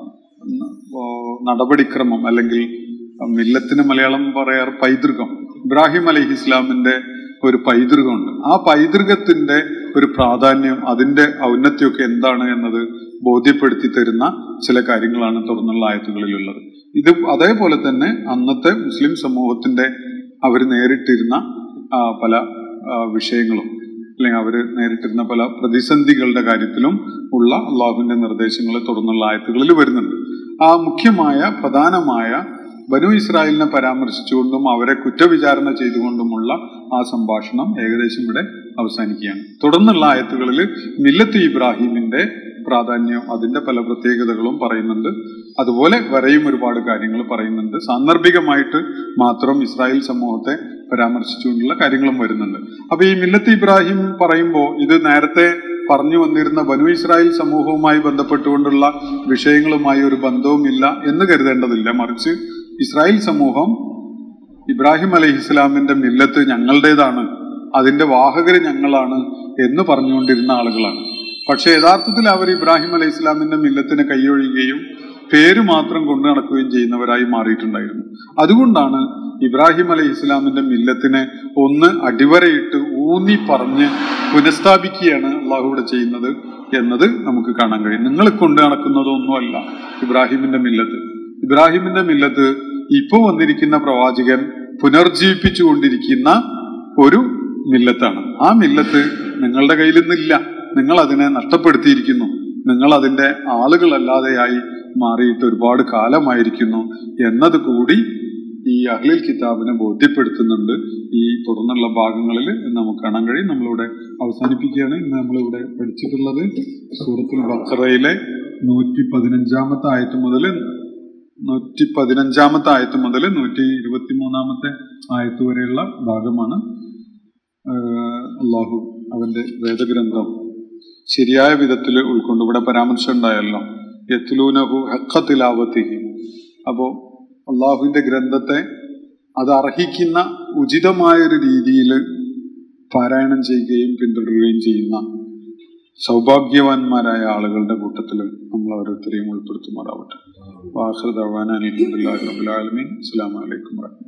ഓ, നടപടിക്രമം അല്ലെങ്കിൽ മില്ലത്തിന് മലയാളം പറയാറ് പൈതൃകം ഇബ്രാഹിം അലഹി ഇസ്ലാമിന്റെ ഒരു പൈതൃകമുണ്ട് ആ പൈതൃകത്തിന്റെ ഒരു പ്രാധാന്യം അതിന്റെ ഔന്നത്യമൊക്കെ എന്താണ് എന്നത് ബോധ്യപ്പെടുത്തി തരുന്ന ചില കാര്യങ്ങളാണ് തുടർന്നുള്ള ആയത്തുകളിലുള്ളത് ഇത് അതേപോലെ തന്നെ അന്നത്തെ മുസ്ലിം സമൂഹത്തിന്റെ അവർ നേരിട്ടിരുന്ന ആ, പല ആ, വിഷയങ്ങളും അല്ലെങ്കിൽ അവർ നേരിട്ടിരുന്ന പല പ്രതിസന്ധികളുടെ കാര്യത്തിലും ഉള്ള അള്ളാഹുവിന്റെ നിർദ്ദേശങ്ങൾ തുടർന്നുള്ള ആയത്തുകളിൽ വരുന്നുണ്ട് ആ മുഖ്യമായ പ്രധാനമായ ബനു ഇസ്രായേലിനെ പരാമർശിച്ചുകൊണ്ടും അവരെ കുറ്റവിചാരണ ചെയ്തുകൊണ്ടുമുള്ള ആ സംഭാഷണം ഏകദേശം ഇവിടെ അവസാനിക്കുകയാണ് തുടർന്നുള്ള ആയത്തുകളിൽ മില്ലത്ത് ഇബ്രാഹിമിന്റെ പ്രാധാന്യം അതിന്റെ പല പ്രത്യേകതകളും പറയുന്നുണ്ട് അതുപോലെ വരെയും ഒരുപാട് കാര്യങ്ങൾ പറയുന്നുണ്ട് സാന്ദർഭികമായിട്ട് മാത്രം ഇസ്രായേൽ സമൂഹത്തെ പരാമർശിച്ചുകൊണ്ടുള്ള കാര്യങ്ങളും വരുന്നുണ്ട് അപ്പൊ ഈ മില്ലത്ത് ഇബ്രാഹിം പറയുമ്പോൾ ഇത് നേരത്തെ പറഞ്ഞു വന്നിരുന്ന ബനു ഇസ്രായേൽ സമൂഹവുമായി ബന്ധപ്പെട്ടുകൊണ്ടുള്ള വിഷയങ്ങളുമായി ഒരു ബന്ധവുമില്ല എന്ന് കരുതേണ്ടതില്ല മറിച്ച് ഇസ്രായേൽ സമൂഹം ഇബ്രാഹിം അലൈഹി ഇസ്ലാമിന്റെ മില്ലത്ത് ഞങ്ങളുടേതാണ് അതിന്റെ വാഹകര് ഞങ്ങളാണ് എന്ന് പറഞ്ഞുകൊണ്ടിരുന്ന ആളുകളാണ് പക്ഷെ യഥാർത്ഥത്തിൽ അവർ ഇബ്രാഹിം അലൈഹി ഇസ്ലാമിന്റെ മില്ലത്തിനെ കൈയൊഴിയുകയും പേര് മാത്രം കൊണ്ടു നടക്കുകയും ചെയ്യുന്നവരായി മാറിയിട്ടുണ്ടായിരുന്നു അതുകൊണ്ടാണ് ഇബ്രാഹിം അലൈഹി ഇസ്ലാമിന്റെ മില്ലത്തിനെ ഒന്ന് അടിവരയിട്ട് ഊന്നി പറഞ്ഞ് പുനഃസ്ഥാപിക്കുകയാണ് അള്ളാഹു ഇവിടെ ചെയ്യുന്നത് എന്നത് നമുക്ക് കാണാൻ കഴിയും നിങ്ങൾ കൊണ്ടു നടക്കുന്നതൊന്നുമല്ല ഇബ്രാഹിമിന്റെ മില്ലത്ത് ഇബ്രാഹിമിന്റെ മില്ലത്ത് ഇപ്പൊ വന്നിരിക്കുന്ന പ്രവാചകൻ പുനർജീവിപ്പിച്ചുകൊണ്ടിരിക്കുന്ന ഒരു മില്ലത്താണ് ആ മില്ലത്ത് നിങ്ങളുടെ കയ്യിൽ നിന്നില്ല നിങ്ങൾ അതിനെ നഷ്ടപ്പെടുത്തിയിരിക്കുന്നു നിങ്ങൾ അതിന്റെ ആളുകളല്ലാതെയായി മാറിയിട്ട് ഒരുപാട് കാലമായിരിക്കുന്നു എന്നത് കൂടി ഈ അഹ്ലിൽ കിതാബിനെ ബോധ്യപ്പെടുത്തുന്നുണ്ട് ഈ തുടർന്നുള്ള ഭാഗങ്ങളിൽ നമുക്ക് കാണാൻ കഴിയും നമ്മളിവിടെ അവസാനിപ്പിക്കുകയാണ് ഇന്ന് നമ്മളിവിടെ പഠിച്ചിട്ടുള്ളത് സൂറത്തുൽ ബക്കറയിലെ നൂറ്റി പതിനഞ്ചാമത്തെ ആയത്ത് മുതൽ നൂറ്റി പതിനഞ്ചാമത്തെ ആയത്ത് മുതൽ നൂറ്റി ഇരുപത്തി മൂന്നാമത്തെ ആയത്ത് വരെയുള്ള ഭാഗമാണ് ആഹ് അള്ളാഹു അവന്റെ വേദഗ്രന്ഥം ശരിയായ വിധത്തിൽ ഉൾക്കൊണ്ട് ഇവിടെ പരാമർശം ഉണ്ടായല്ലോ യത്ലൂനഹു ഹക്കത്തിലാവത്തിഹി അപ്പോ അള്ളാഹുവിന്റെ ഗ്രന്ഥത്തെ അത് അർഹിക്കുന്ന ഉചിതമായൊരു രീതിയിൽ പാരായണം ചെയ്യുകയും പിന്തുടരുകയും ചെയ്യുന്ന സൗഭാഗ്യവാന്മാരായ ആളുകളുടെ കൂട്ടത്തിൽ നമ്മൾ ഓരോരുത്തരെയും ഉൾപ്പെടുത്തുമാറാവട്ടെ വാഹൃദാൻ അലഹമുല്ലാ റബുലാലമീൻ അസ്സാം വലൈക്കും വാഹമത്തുള്ള